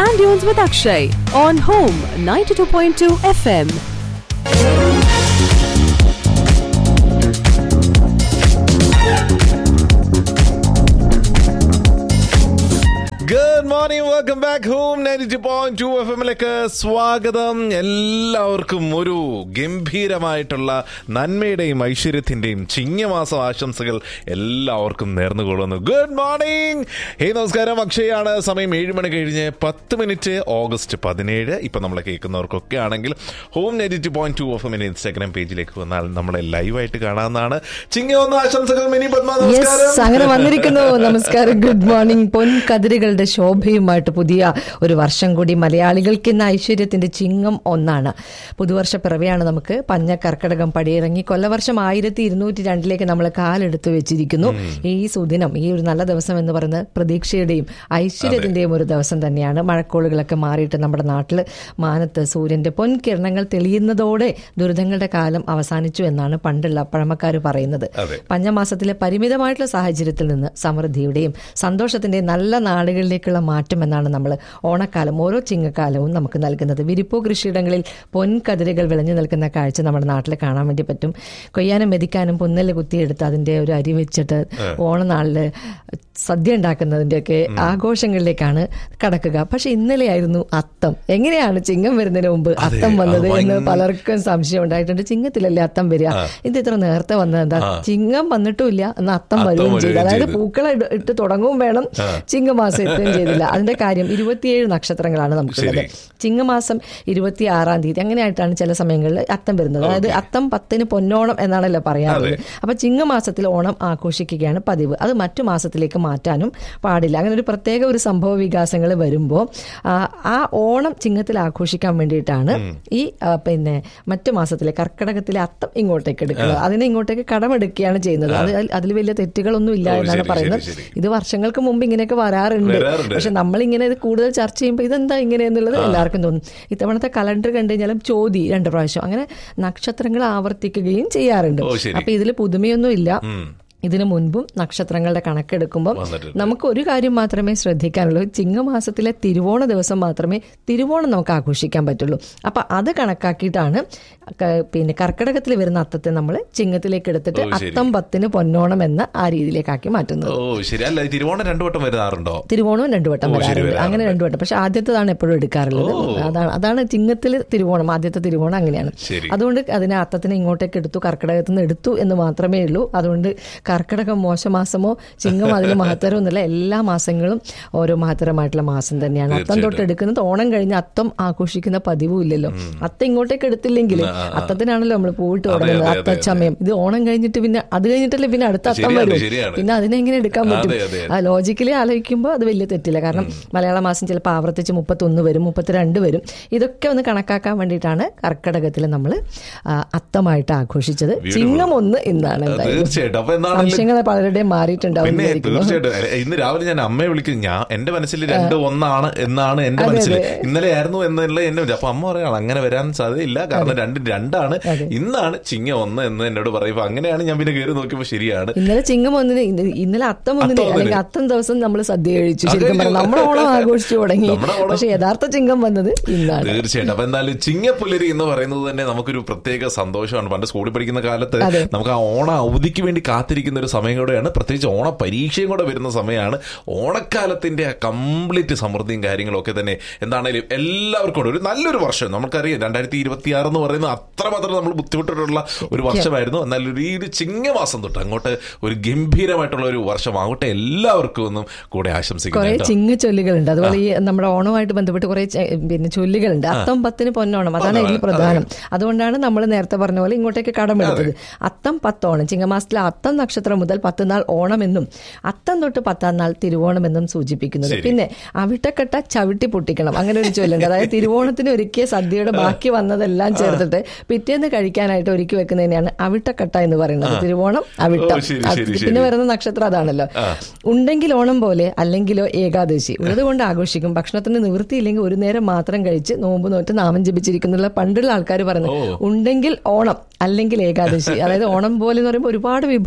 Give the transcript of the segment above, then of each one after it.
Sand Dunes with Akshay on Home 92.2 FM. Good morning welcome back home ninety two point two F എമ്മിലേക്ക് സ്വാഗതം എല്ലാവർക്കും ഒരു ഗംഭീരമായിട്ടുള്ള നന്മയുടെയും ഐശ്വര്യത്തിന്റെയും ചിങ്ങമാസം ആശംസകൾ എല്ലാവർക്കും നേർന്നുകൊള്ളുന്നു ഗുഡ് മോർണിംഗ് ഹേ നമസ്കാരം അക്ഷയാണ് സമയം ഏഴ് മണി കഴിഞ്ഞ് പത്ത് മിനിറ്റ് ഓഗസ്റ്റ് പതിനേഴ് ഇപ്പൊ നമ്മളെ കേൾക്കുന്നവർക്കൊക്കെ ആണെങ്കിൽ home ninety two point two F എമ്മിന്റെ ഇൻസ്റ്റാഗ്രാം പേജിലേക്ക് വന്നാൽ നമ്മളെ ലൈവായിട്ട് കാണാവുന്നതാണ് ചിങ്ങ ഒന്ന് ആശംസകൾ മിനി പത്മ യെസ് നമസ്കാരം അങ്ങനെ വന്നിരിക്കുന്നു നമസ്കാരം ഗുഡ് മോർണിംഗ് പൊൻകതിരുകളുടെ ശോഭയുമായിട്ട് പുതിയ ഒരു വർഷം കൂടി മലയാളികൾക്ക് ഇന്ന് ഐശ്വര്യത്തിന്റെ ചിങ്ങം ഒന്നാണ് പുതുവർഷ പിറവിയാണ് നമുക്ക് പഞ്ഞ കർക്കടകം പടിയിറങ്ങി കൊല്ലവർഷം ആയിരത്തി ഇരുന്നൂറ്റി രണ്ടിലേക്ക് നമ്മൾ കാലെടുത്ത് വെച്ചിരിക്കുന്നു ഈ സുദിനം ഈ ഒരു നല്ല ദിവസം എന്ന് പറയുന്നത് പ്രതീക്ഷയുടെയും ഐശ്വര്യത്തിന്റെയും ഒരു ദിവസം തന്നെയാണ് മഴക്കോളുകളൊക്കെ മാറിയിട്ട് നമ്മുടെ നാട്ടിൽ മാനത്ത് സൂര്യന്റെ പൊൻകിരണങ്ങൾ തെളിയുന്നതോടെ ദുരിതങ്ങളുടെ കാലം അവസാനിച്ചു എന്നാണ് പണ്ടുള്ള പഴമക്കാർ പറയുന്നത് അതെ. പഞ്ഞമാസത്തിലെ പരിമിതമായിട്ടുള്ള സാഹചര്യത്തിൽ നിന്ന് സമൃദ്ധിയുടെയും സന്തോഷത്തിന്റെയും നല്ല നാടുകളിലേക്കുള്ള മാറ്റം എന്നാണ് നമ്മൾ ഓണക്കാലം ഓരോ ചിങ്ങക്കാലവും നമുക്ക് നൽകുന്നത് വിരിപ്പോ കൃഷിയിടങ്ങളിൽ പൊൻകതിരുകൾ വിളഞ്ഞു നിൽക്കുന്ന കാഴ്ച നമ്മുടെ നാട്ടിൽ കാണാൻ വേണ്ടി പറ്റും കൊയ്യാനും മെതിക്കാനും പുന്നല് കുത്തിയെടുത്ത് അതിന്റെ ഒരു അരി വെച്ചിട്ട് ഓണനാളില് സദ്യ ഉണ്ടാക്കുന്നതിന്റെയൊക്കെ ആഘോഷങ്ങളിലേക്കാണ് കടക്കുക പക്ഷെ ഇന്നലെയായിരുന്നു അത്തം എങ്ങനെയാണ് ചിങ്ങം വരുന്നതിന് മുമ്പ് അത്തം വന്നത് അത് എന്ന് ഭയങ്കര- പലർക്കും സംശയം ഉണ്ടായിട്ടുണ്ട് ചിങ്ങത്തിലല്ലേ അത്തം വരിക ഇത് ഇത്ര നേരത്തെ വന്നത് എന്താ ചിങ്ങം വന്നിട്ടുമില്ല എന്ന് അത്തം അത്തം വരികയും ചെയ്തു വരികയും അതായത് ചെയ്തു. പൂക്കൾ ഇട്ട് തുടങ്ങും വേണം ചിങ്ങമാസം എത്തുകയും ചെയ്തില്ല അതിന്റെ കാര്യം ഇരുപത്തിയേഴ് നക്ഷത്രങ്ങളാണ് നമുക്കുള്ളത് ശരി. ചിങ്ങമാസം ഇരുപത്തി ആറാം തീയതി അങ്ങനെയായിട്ടാണ് ചില സമയങ്ങളിൽ അത്തം വരുന്നത് അതായത് അത്തം പത്തിന് പൊന്നോണം എന്നാണല്ലോ പറയാറുള്ളത് അപ്പൊ ചിങ്ങമാസത്തിൽ ഓണം ആഘോഷിക്കുകയാണ് പതിവ് അത് മറ്റു മാസത്തിലേക്ക് മാറ്റാനും പാടില്ല അങ്ങനെ ഒരു പ്രത്യേക ഒരു സംഭവ വികാസങ്ങൾ വരുമ്പോൾ ആ ഓണം ചിങ്ങത്തിൽ ആഘോഷിക്കാൻ വേണ്ടിയിട്ടാണ് ഈ ആ, പിന്നെ മറ്റു മാസത്തിലെ കർക്കിടകത്തിലെ അത്തം ഇങ്ങോട്ടേക്ക് എടുക്കുന്നത് അതിനെ ഇങ്ങോട്ടേക്ക് കടമെടുക്കുകയാണ് ചെയ്യുന്നത് അത് അതിൽ വലിയ തെറ്റുകളൊന്നും ഇല്ല ഓ, എന്നാണ് ശരി, പറയുന്നത് ശരി, ശരി. ഇത് വർഷങ്ങൾക്ക് മുമ്പ് ഇങ്ങനെയൊക്കെ വരാറുണ്ട് വരാറുണ്ട്. പക്ഷെ നമ്മളിങ്ങനെ ഇത് കൂടുതൽ ചർച്ച ചെയ്യുമ്പോൾ ഇതെന്താ ഇങ്ങനെ എന്നുള്ളത് എല്ലാവർക്കും തോന്നും ഇത്തവണത്തെ കലണ്ടർ കണ്ടു കഴിഞ്ഞാലും ചോതി രണ്ട് പ്രാവശ്യം അങ്ങനെ നക്ഷത്രങ്ങൾ ആവർത്തിക്കുകയും ചെയ്യാറുണ്ട് ഓ, ശരി. അപ്പൊ ഇതിൽ പുതുമയൊന്നും ഇല്ല ഇതിനു മുൻപും നക്ഷത്രങ്ങളുടെ കണക്കെടുക്കുമ്പോൾ വന്നിട്ടുണ്ട്. നമുക്ക് ഒരു കാര്യം മാത്രമേ ശ്രദ്ധിക്കാനുള്ളൂ ചിങ്ങമാസത്തിലെ തിരുവോണ ദിവസം മാത്രമേ തിരുവോണം നമുക്ക് ആഘോഷിക്കാൻ പറ്റുള്ളൂ അപ്പൊ അത് കണക്കാക്കിയിട്ടാണ് ക- പിന്നെ കർക്കിടകത്തിൽ വരുന്ന അത്തത്തെ നമ്മൾ ചിങ്ങത്തിലേക്ക് എടുത്തിട്ട് ഓ, ശരി. അത്തം പത്തിന് പൊന്നോണം എന്ന ആ രീതിയിലേക്കാക്കി മാറ്റുന്നത് ഓ ശരി അല്ല ഈ തിരുവോണം രണ്ടു വട്ടം വരുന്നാറുണ്ടോ തിരുവോണവും രണ്ടു വട്ടം ഓ, ശരി, വരാറുണ്ട് വരാറുണ്ട്. അങ്ങനെ രണ്ടു വട്ടം പക്ഷെ ആദ്യത്തേതാണ് എപ്പോഴും എടുക്കാറുള്ളത് അതാണ് അതാണ് ചിങ്ങത്തിൽ തിരുവോണം ആദ്യത്തെ തിരുവോണം അങ്ങനെയാണ് ശരി. അതുകൊണ്ട് അതിനെ അത്തത്തിനെ ഇങ്ങോട്ടേക്ക് എടുത്തു കർക്കിടകത്തിൽ നിന്ന് എടുത്തു എന്ന് മാത്രമേ ഉള്ളൂ അതുകൊണ്ട് കർക്കിടകം മോശമാസമോ ചിങ്ങം അതിന് മഹത്തരം ഒന്നുമില്ല എല്ലാ മാസങ്ങളും ഓരോ മഹത്തരമായിട്ടുള്ള മാസം തന്നെയാണ് അത്തം തൊട്ട് എടുക്കുന്നത് ഓണം കഴിഞ്ഞ് അത്തം ആഘോഷിക്കുന്ന പതിവും ഇല്ലല്ലോ അത്തം ഇങ്ങോട്ടേക്ക് എടുത്തില്ലെങ്കിൽ അത്തത്തിനാണല്ലോ നമ്മൾ പോയിട്ട് തുടങ്ങുന്നത് അതെ, അതെ, അത്തച്ചമയം ഇത് ഓണം കഴിഞ്ഞിട്ട് പിന്നെ അത് കഴിഞ്ഞിട്ടല്ലേ പിന്നെ അടുത്ത അത്തം ശരിയാണ്, വരും ശരിയാണ്. പിന്നെ അതിനെ എങ്ങനെ എടുക്കാൻ പറ്റും അതെ, അതെ. ആ ലോജിക്കലി ആലോചിക്കുമ്പോൾ അത് വലിയ തെറ്റില്ല കാരണം മലയാള മാസം ചിലപ്പോൾ ആവർത്തിച്ച് മുപ്പത്തൊന്ന് വരും മുപ്പത്തിരണ്ട് വരും ഇതൊക്കെ ഒന്ന് കണക്കാക്കാൻ വേണ്ടിയിട്ടാണ് കർക്കിടകത്തിൽ നമ്മൾ അത്തമായിട്ട് ആഘോഷിച്ചത് ചിങ്ങം ഒന്ന് ഇന്നാണ് എന്തായാലും തീർച്ചയായിട്ടും അപ്പൊ എന്താണെങ്കിലും സംശയങ്ങൾ പലരുടെയും മാറിയിട്ടുണ്ടാവും പിന്നെ വിചാരിക്കുന്നു. തീർച്ചയായിട്ടും എ- ഇന്ന് രാവിലെ ഞാൻ അമ്മയെ വിളിക്കും ഞാൻ എന്റെ മനസ്സിൽ രണ്ട് ഒന്നാണ് എന്നാണ് എന്റെ മനസ്സിൽ ഇന്നലെ ആയിരുന്നു എന്നുള്ള എന്നെ വിചാ- അപ്പൊ അമ്മ പറയാണ് അങ്ങനെ വരാൻ സാധ്യതയില്ല കാരണം രണ്ടും രണ്ടാണ് ഇന്നാണ് ചിങ്ങ ഒന്ന് എന്ന് എന്നോട് പറയുമ്പോ അങ്ങനെയാണ് ഞാൻ പിന്നെ കയറി നോക്കിയപ്പോ ശരിയാണ് ഇന്നലെ ചിങ്ങം ഒന്നിന് ഇന്ന- ഇന്നലെ അത്തം ഒന്നിന് അത്തം ഒന്നിന്. അല്ലെങ്കിൽ അത്തം ദിവസം നമ്മൾ സദ്യ കഴിച്ചു അത് ശരിക്കും പറഞ്ഞാൽ നമ്മൾ ഓണം ആഘോഷിച്ചു തുടങ്ങി നമ്മുടെ ഓണം- പക്ഷെ യഥാർത്ഥ ചിങ്ങം വന്നത് ഇന്നാണ് തീർച്ചയായിട്ടും അപ്പൊ എന്തായാലും ചിങ്ങപ്പുലരി എന്ന് പറയുന്നത് തന്നെ നമുക്കൊരു പ്രത്യേക സന്തോഷമാണ് പണ്ട് സ്കൂളിൽ പഠിക്കുന്ന കാലത്ത് അതെ. നമുക്ക് ആ ഓണ അവധിക്ക് വേണ്ടി കാത്തിരിക്കുന്ന ഒരു സമയം കൂടെയാണ് പ്രത്യേകിച്ച് ഓണ പരീക്ഷയും കൂടെ വരുന്ന സമയമാണ് ഓണക്കാലത്തിന്റെ ആ കംപ്ലീറ്റ് സമൃദ്ധിയും കാര്യങ്ങളും ഒക്കെ തന്നെ എന്താണേലും എല്ലാവർക്കും കൂടെ ഒരു നല്ലൊരു വർഷം നമുക്കറിയാം രണ്ടായിരത്തി ഇരുപത്തി ആറ് എന്ന് പറയുന്നത് അത്രമാത്രം നമ്മൾ ബുദ്ധിമുട്ടിട്ടുള്ള ഒരു വർഷമായിരുന്നു എന്നാൽ ഒരു ഈ ഒരു ചിങ്ങമാസം തൊട്ട് അങ്ങോട്ട് ഒരു ഗംഭീരമായിട്ടുള്ള ഒരു വർഷമാകട്ടെ എല്ലാവർക്കും ഒന്നും കൂടെ ആശംസിക്കുന്നു കുറെ കേട്ടോ. ചിങ്ങ ചൊല്ലുകളുണ്ട് അതുപോലെ ഈ നമ്മുടെ ഓണവുമായിട്ട് ബന്ധപ്പെട്ട് കുറെ ചെ- പിന്നെ ചൊല്ലുകളുണ്ട് അത്തം പത്തിന് പൊന്നോണം അതാണ് ഇതിൽ പ്രധാനം അതുകൊണ്ടാണ് നമ്മൾ നേരത്തെ പറഞ്ഞ പോലെ ഇങ്ങോട്ടേക്ക് കടമെടുത്തത് അത്തം പത്തോണം ചിങ്ങമാസത്തിലെ അത്തം നക്ഷത്രം മുതൽ പത്ത് നാൾ ഓണമെന്നും അത്തം തൊട്ട് പത്താം നാൾ തിരുവോണമെന്നും സൂചിപ്പിക്കുന്നത് ശരി. പിന്നെ അവിട്ടക്കെട്ട ചവിട്ടി പൊട്ടിക്കണം അങ്ങനെ ഒരു ചൊല്ലുണ്ട് അതായത് തിരുവോണത്തിന് ഒരുക്കിയ സദ്യയുടെ ബാക്കി വന്നതെല്ലാം ചേർത്തിട്ട് പിറ്റേന്ന് കഴിക്കാനായിട്ട് ഒരുക്കി വെക്കുന്നതിനെയാണ് അവിട്ടക്കെട്ട എന്ന് പറയുന്നത് തിരുവോണം അവിട്ടം ഓ, ശരി, അത് ശരി, പിന്നെ ശരി. വരുന്ന നക്ഷത്രം അതാണല്ലോ ഉണ്ടെങ്കിൽ ഓണം പോലെ അല്ലെങ്കിലോ ഏകാദശി ഉള്ളത് കൊണ്ട് ആഘോഷിക്കും ഭക്ഷണത്തിന് നിവൃത്തിയില്ലെങ്കിൽ ഒരു നേരം മാത്രം കഴിച്ച് നോമ്പ് നോറ്റ് നാമം ജപിച്ചിരിക്കുന്നുള്ള പണ്ടുള്ള ആൾക്കാർ പറയുന്നത് ഉണ്ടെങ്കിൽ ഓണം അല്ലെങ്കിൽ ഏകാദശി അതായത് ഓണം പോലെ എന്ന് പറയുമ്പോൾ ഒരുപാട് വിഭവങ്ങളുണ്ട്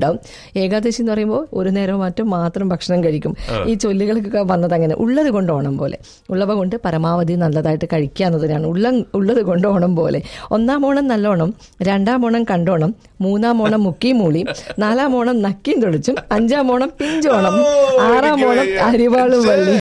ഉണ്ടാവും ഏകാദശി എന്ന് പറയുമ്പോൾ ഒരു നേരം മാറ്റം മാത്രം ഭക്ഷണം കഴിക്കും ഈ ചൊല്ലുകൾക്കൊക്കെ വന്നത് അങ്ങനെ ഉള്ളത് കൊണ്ട് ഓണം പോലെ ഉള്ളവ കൊണ്ട് പരമാവധി നല്ലതായിട്ട് കഴിക്കുക എന്നതിനാണ് ഉള്ള ഉള്ളത് കൊണ്ട് ഓണം പോലെ ഒന്നാം ഓണം നല്ലോണം രണ്ടാം ഓണം കണ്ടോണം മൂന്നാം ഓണം മുക്കിയും മൂളിയും നാലാം ഓണം നക്കിയും തുളിച്ചും അഞ്ചാം ഓണം പിഞ്ചോണം ഓ, ആറാം എനിക്ക് ഓണം വയ്യ. അരിവാളും വള്ളി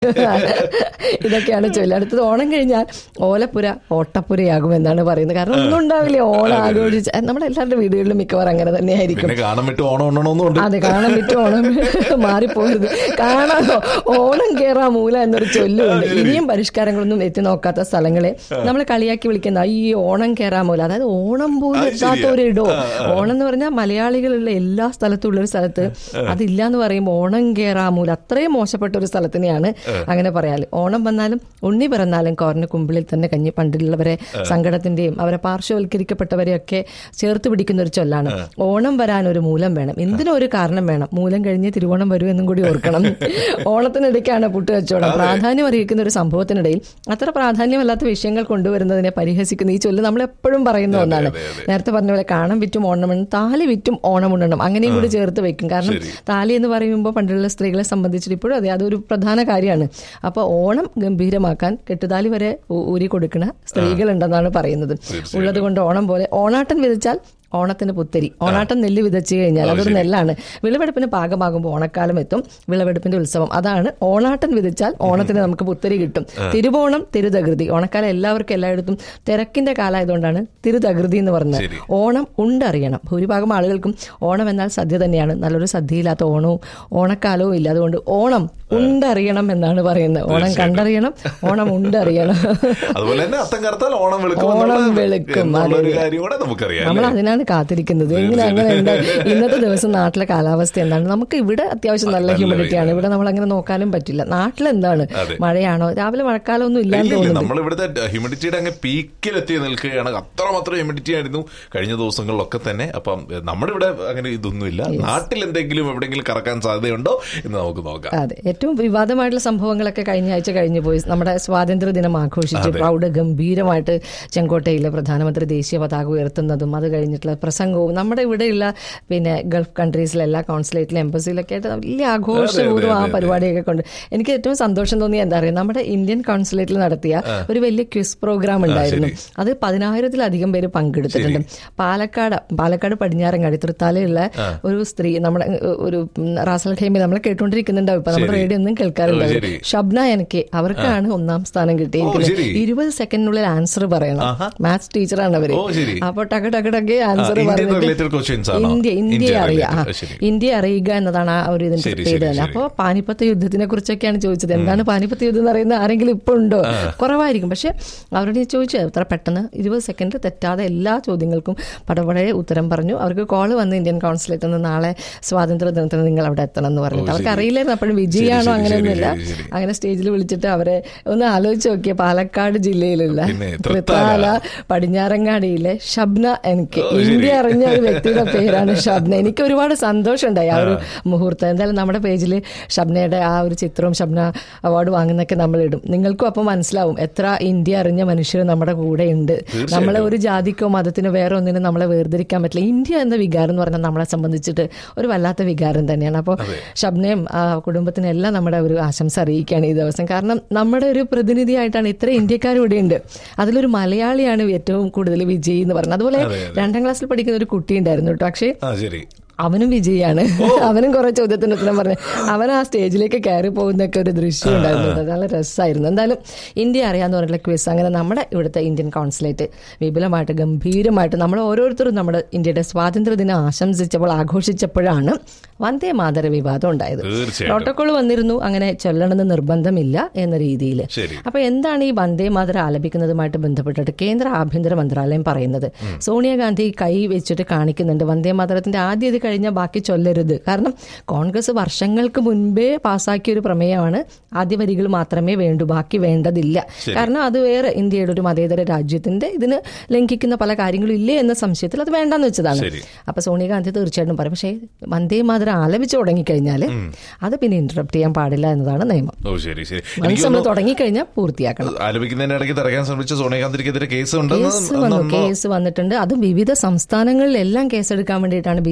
ഇതൊക്കെയാണ് ചൊല്ലി അടുത്തത് ഓണം കഴിഞ്ഞാൽ ഓലപ്പുര ഓട്ടപ്പുരയാകും എന്നാണ് പറയുന്നത് കാരണം ഒന്നും ഉണ്ടാവില്ല ഓണം ആഘോഷിച്ച് നമ്മുടെ എല്ലാവരുടെ വീടുകളിലും മിക്കവാറും അങ്ങനെ തന്നെയായിരിക്കും പിന്നെ കാണാൻ വിട്ട് ഓണം ഉണ്ണണമെന്നുണ്ട് അതെ കാണാൻ പറ്റും ഓണം മാറിപ്പോകരുത് കാണാനോ ഓണം കേറാ മൂല എന്നൊരു ചൊല്ലുണ്ട് ഇനിയും പരിഷ്കാരങ്ങളൊന്നും എത്തി നോക്കാത്ത സ്ഥലങ്ങളെ നമ്മൾ കളിയാക്കി വിളിക്കുന്ന ഈ ഓണം കേറാ മൂല അതായത് ഓണം പോലും അത് എത്താത്ത ശരിയാ. ഒരു ഇടോ ഓണം എന്ന് പറഞ്ഞാൽ മലയാളികളുള്ള എല്ലാ സ്ഥലത്തും ഉള്ള ഒരു സ്ഥലത്ത് അതില്ല എന്ന് പറയുമ്പോൾ ഓണം കേറാ മൂല അത്രയും മോശപ്പെട്ട ഒരു സ്ഥലത്തിനെയാണ് അങ്ങനെ പറയാല് ഓണം വന്നാലും ഉണ്ണി പിറന്നാലും കോറിന് കുമ്പിളിൽ തന്നെ കഞ്ഞി പണ്ടുള്ളവരെ സങ്കടത്തിന്റെയും അവരെ പാർശ്വവൽക്കരിക്കപ്പെട്ടവരെയൊക്കെ ചേർത്ത് പിടിക്കുന്ന ഒരു ചൊല്ലാണ് ഓണം വരാൻ ഒരു മൂലം വേണം എന്തിനും ഒരു കാരണം വേണം മൂലം കഴിഞ്ഞ് തിരുവോണം വരൂ എന്നും കൂടി ഓർക്കണം ഓണത്തിനിടയ്ക്കാണ് പുട്ട് കച്ചവടം പ്രാധാന്യം അറിയിക്കുന്ന ഒരു സംഭവത്തിനിടയിൽ അത്ര പ്രാധാന്യമല്ലാത്ത വിഷയങ്ങൾ കൊണ്ടുവരുന്നതിനെ പരിഹസിക്കുന്ന ഈ ചൊല്ല് നമ്മൾ എപ്പോഴും പറയുന്ന ഒന്നാണ് നേരത്തെ പറഞ്ഞ പോലെ കാണം വിറ്റും ഓണം താലി വിറ്റും ഓണം ഉണ്ണണം അങ്ങനെയും കൂടി ചേർത്ത് വെക്കും കാരണം താലി എന്ന് പറയുമ്പോൾ പണ്ടുള്ള സ്ത്രീകളെ സംബന്ധിച്ചിട്ട് ഇപ്പോഴും അതെ അതൊരു പ്രധാന കാര്യമാണ് അപ്പോൾ ഓണം ഗംഭീരമാക്കാൻ കെട്ടുതാലി വരെ ഊ- ഊരി കൊടുക്കുന്ന സ്ത്രീകളുണ്ടെന്നാണ് പറയുന്നത് ഉള്ളത് കൊണ്ട് ഓണം പോലെ ഓണാട്ടൻ വിധിച്ചാൽ ഓണത്തിന് പുത്തരി ഓണാട്ടം നെല്ല് വിതച്ചു കഴിഞ്ഞാൽ അതൊരു നെല്ലാണ് വിളവെടുപ്പിന് പാകമാകുമ്പോൾ ഓണക്കാലം എത്തും വിളവെടുപ്പിന്റെ ഉത്സവം അതാണ് ഓണാട്ടൻ വിധിച്ചാൽ ഓണത്തിന് നമുക്ക് പുത്തരി കിട്ടും തിരുവോണം തിരുതകൃതി ഓണക്കാലം എല്ലാവർക്കും എല്ലായിടത്തും തിരക്കിന്റെ കാലമായതുകൊണ്ടാണ് തിരുതകൃതി എന്ന് പറഞ്ഞത് ശരി. ഓണം ഉണ്ടറിയണം ഭൂരിഭാഗം ആളുകൾക്കും ഓണം എന്നാൽ സദ്യ തന്നെയാണ് നല്ലൊരു സദ്യയില്ലാത്ത ഓണവും ഓണക്കാലവും ഇല്ല അതുകൊണ്ട് ഓണം ഉണ്ടറിയണം എന്നാണ് പറയുന്നത് ഓണം കണ്ടറിയണം ഓണം ഉണ്ടറിയണം അതുപോലെ തന്നെ അത്തം കറുത്താൽ ഓണം വെളുക്കും ഓണം എന്നുള്ള- വെളുക്കും, എന്നുള്ള ഒരു അതെ. കാര്യം കൂടെ നമുക്കറിയാം നമ്മൾ അല്ലേ? അതിനാണ് കാത്തിരിക്കുന്നത് എങ്ങനെ അങ്ങനെ ഉണ്ട് ഇന്നത്തെ ദിവസം നാട്ടിലെ കാലാവസ്ഥ എന്താണ് നമുക്ക് ഇവിടെ അത്യാവശ്യം നല്ല നല്ല ഹ്യൂമിഡിറ്റി ആണ് വെയിലാണ്. ഇവിടെ നമ്മൾ അങ്ങനെ നോക്കാനും പറ്റില്ല നാട്ടിൽ എന്താണ് അതെ. മഴയാണോ രാവിലെ മഴക്കാലം ഒന്നും ഇല്ലാന്ന് ഇല്ല, ഇല്ല, തോന്നുന്നു നമ്മൾ ഇവിടുത്തെ ഹ്യൂമിഡിറ്റിയുടെ അങ്ങ് പീക്കിലെത്തി നിൽക്കുകയാണ് അത്രമാത്രം ഹ്യൂമിഡിറ്റി ആയിരുന്നു കഴിഞ്ഞ ദിവസങ്ങളിലൊക്കെ തന്നെ അപ്പം എഹ്, നമ്മുടെ ഇവിടെ അങ്ങനെ ഇതൊന്നുമില്ല നാട്ടിൽ എന്തെങ്കിലും എവിടെയെങ്കിലും കറക്കാൻ സാധ്യതയുണ്ടോ എന്ന് നമുക്ക് നോക്കാം അതെ ഏറ്റവും വിവാദമായിട്ടുള്ള സംഭവങ്ങളൊക്കെ കഴിഞ്ഞ ആഴ്ച കഴിഞ്ഞു പോയി നമ്മുടെ സ്വാതന്ത്ര്യ ദിനം ആഘോഷിച്ചു പ്രൗഢ ഗംഭീരമായിട്ട് ചെങ്കോട്ടയിൽ പ്രധാനമന്ത്രി ദേശീയ പതാക ഉയർത്തുന്നതും അത് കഴിഞ്ഞിട്ടുള്ള പ്രസംഗവും നമ്മുടെ ഇവിടെയുള്ള പിന്നെ ഗൾഫ് കൺട്രീസിലെ എല്ലാ കോൺസുലേറ്റിലും എംബസിയിലൊക്കെ ആയിട്ട് വലിയ ആഘോഷപൂർവ്വം ആ പരിപാടിയൊക്കെ കൊണ്ട് എനിക്ക് ഏറ്റവും സന്തോഷം തോന്നിയ എന്താ പറയുക നമ്മുടെ ഇന്ത്യൻ കോൺസുലേറ്റിൽ നടത്തിയ ഒരു വലിയ ക്വിസ് പ്രോഗ്രാം ഉണ്ടായിരുന്നു അത് പതിനായിരത്തിലധികം പേര് പങ്കെടുത്തിട്ടുണ്ട് പാലക്കാട് പാലക്കാട് പടിഞ്ഞാറങ്ങാടി തൃത്താലയുള്ള ഒരു സ്ത്രീ നമ്മുടെ ഏഹ്, ഒരു ഉം, റാസൽ ഖൈമി നമ്മളെ കേട്ടുകൊണ്ടിരിക്കുന്നുണ്ടാവും ഇപ്പൊ നമ്മുടെ റേഡിയോ ഒന്നും കേൾക്കാറുണ്ടാവും ശരി. ഷബ്ന എനിക്ക് അവർക്കാണ് ഒന്നാം സ്ഥാനം കിട്ടിയിരിക്കുന്നത് ശരി. ഇരുപത് സെക്കൻഡിനുള്ളിൽ ആൻസർ പറയണം മാത്സ് ടീച്ചറാണ് അവര് ഓ, ശരി. അപ്പൊ ടക ടക ടക്കെ ആൻസർ Indian പറഞ്ഞിട്ട് related questions ആണോ? ഇന്ത്യ ഇന്ത്യ India അറിയാം ആ, related, ശരി. ഇന്ത്യ അറിയുക എന്നതാണ് ആ ഒരു ഇതിന്റെ ശരി, പേര് ശരി, തന്നെ ശരി. അപ്പൊ പാനിപ്പത്ത് യുദ്ധത്തിനെ കുറിച്ചൊക്കെയാണ് ചോദിച്ചത് എന്താണ് പാനിപ്പത്ത് യുദ്ധം എന്ന് പറയുന്ന ആരെങ്കിലും ഇപ്പൊ ഉണ്ടോ കുറവായിരിക്കും പക്ഷെ അവരോട് ഞാൻ ചോദിച്ചു അത്ര പെട്ടെന്ന് ഇരുപത് സെക്കൻഡ് തെറ്റാതെ എല്ലാ ചോദ്യങ്ങൾക്കും പടപടെ ഉത്തരം പറഞ്ഞു അവർക്ക് കോള് വന്ന് ഇന്ത്യൻ കോൺസുലേറ്റിൽ നിന്ന് നാളെ സ്വാതന്ത്ര്യ ദിനത്തിന് നിങ്ങൾ അവിടെ എത്തണം എന്ന് പറഞ്ഞിട്ട് അവർക്ക് അറിയില്ലായിരുന്നു അപ്പോഴും വിജയാണോ ശരി, അങ്ങനെയൊന്നുമില്ല ശരി, ശരി. അങ്ങനെ സ്റ്റേജിൽ വിളിച്ചിട്ട് അവരെ ഒന്ന് ആലോചിച്ച് നോക്കിയ പാലക്കാട് ജില്ലയിലുള്ള പിന്നെ തൃത്താല പടിഞ്ഞാറങ്ങാടിയിലെ ഷബ്ന എനിക്ക് ഇന്ത്യ അറിഞ്ഞ ഒരു വ്യക്തിയുടെ പേരാണ് ഷബ്ന എനിക്ക് ഒരുപാട് സന്തോഷമുണ്ടായി ആ ഒരു മുഹൂർത്തം എന്തായാലും നമ്മുടെ പേജിൽ ഷബ്നയുടെ ആ ഒരു ചിത്രവും ഷബ്ന അവാർഡ് വാങ്ങുന്നൊക്കെ നമ്മൾ ഇടും നിങ്ങൾക്കും അപ്പോൾ മനസ്സിലാവും എത്ര ഇന്ത്യ അറിഞ്ഞ മനുഷ്യർ നമ്മുടെ കൂടെ ഉണ്ട് നമ്മളെ ഒരു ജാതിക്കോ മതത്തിനോ വേറെ ഒന്നിനും നമ്മളെ വേർതിരിക്കാൻ പറ്റില്ല ഇന്ത്യ എന്ന വികാരം എന്ന് പറഞ്ഞാൽ നമ്മളെ സംബന്ധിച്ചിട്ട് ഒരു വല്ലാത്ത വികാരം തന്നെയാണ് അപ്പോൾ ഷബ്നയും ആ കുടുംബത്തിനും എല്ലാം നമ്മുടെ ഒരു ആശംസ അറിയിക്കുകയാണ് ഈ ദിവസം കാരണം നമ്മുടെ ഒരു പ്രതിനിധിയായിട്ടാണ് ഇത്ര ഇന്ത്യക്കാർ ഇവിടെ ഉണ്ട് അതിലൊരു മലയാളിയാണ് ഏറ്റവും കൂടുതൽ വിജയി എന്ന് പറഞ്ഞത് അതുപോലെ രണ്ടാം ക്ലാസ്സിൽ പഠിക്കുന്ന ഒരു കുട്ടി ഉണ്ടായിരുന്നു കേട്ടോ പക്ഷേ ആ ശരി അവനും വിജയാണ് അവനും കുറെ ചോദ്യത്തിന് ഉത്തരം പറഞ്ഞു അവൻ ആ സ്റ്റേജിലേക്ക് കയറി പോകുന്നൊക്കെ ഒരു ദൃശ്യം ഉണ്ടായിരുന്നു കേട്ടോ. നല്ല രസമായിരുന്നു എന്തായാലും ഇന്ത്യ അറിയാന്ന് പറഞ്ഞിട്ടുള്ള ക്വിസ് അങ്ങനെ നമ്മുടെ ഇവിടുത്തെ ഇന്ത്യൻ കോൺസുലേറ്റ് വിപുലമായിട്ട് ഗംഭീരമായിട്ട് നമ്മൾ ഓരോരുത്തരും നമ്മുടെ ഇന്ത്യയുടെ സ്വാതന്ത്ര്യ ദിനം ആശംസിച്ചപ്പോൾ ആഘോഷിച്ചപ്പോഴാണ് വന്ദേ മാതര വിവാദം ഉണ്ടായത് തീർച്ചയായിട്ടും. പ്രോട്ടോകോൾ വന്നിരുന്നു അങ്ങനെ ചൊല്ലണമെന്ന് നിർബന്ധമില്ല എന്ന രീതിയിൽ ശരി. അപ്പൊ എന്താണ് ഈ വന്ദേ മാതര ആലപിക്കുന്നതുമായിട്ട് ബന്ധപ്പെട്ടിട്ട് കേന്ദ്ര ആഭ്യന്തര മന്ത്രാലയം പറയുന്നത് സോണിയാഗാന്ധി കൈ വെച്ചിട്ട് കാണിക്കുന്നുണ്ട് വന്ദേ മാതരത്തിന്റെ ആദ്യം ഇത് കഴിഞ്ഞാൽ ബാക്കി ചൊല്ലരുത് കാരണം കോൺഗ്രസ് വർഷങ്ങൾക്ക് മുൻപേ പാസാക്കിയ ഒരു പ്രമേയമാണ് ആദ്യ വരികൾ മാത്രമേ വേണ്ടൂ ബാക്കി വേണ്ടതില്ല കാരണം അത് വേറെ ഇന്ത്യയുടെ ഒരു മതേതര രാജ്യത്തിന്റെ ഇതിന് ലംഘിക്കുന്ന പല കാര്യങ്ങളും ഇല്ലേ എന്ന സംശയത്തിൽ അത് വേണ്ടെന്ന് വെച്ചതാണ് ശരി. അപ്പൊ സോണിയാഗാന്ധി തീർച്ചയായിട്ടും പറയും പക്ഷേ വന്ദേ മാതരം ആലപിച്ചു തുടങ്ങിക്കഴിഞ്ഞാൽ അത് പിന്നെ ഇന്ററപ്റ്റ് ചെയ്യാൻ പാടില്ല എന്നതാണ് നിയമം ഓ ശരി ശരി മനസ്സ് എനിക്ക് നമ്മൾ തോന്നുന്നു തുടങ്ങിക്കഴിഞ്ഞാൽ പൂർത്തിയാക്കണം ആലപിക്കുന്നതിന്റെ ഇടയ്ക്ക് തടയാൻ ശ്രമിച്ച സോണിയാഗാന്ധിക്കെതിരെ കേസ് ഉണ്ടെന്ന് കേസ് വന്നു കേസ് വന്നിട്ടുണ്ട് അത് വിവിധ സംസ്ഥാനങ്ങളിലെല്ലാം കേസെടുക്കാൻ വേണ്ടിയിട്ടാണ് ബി ജെ പി പറഞ്ഞത്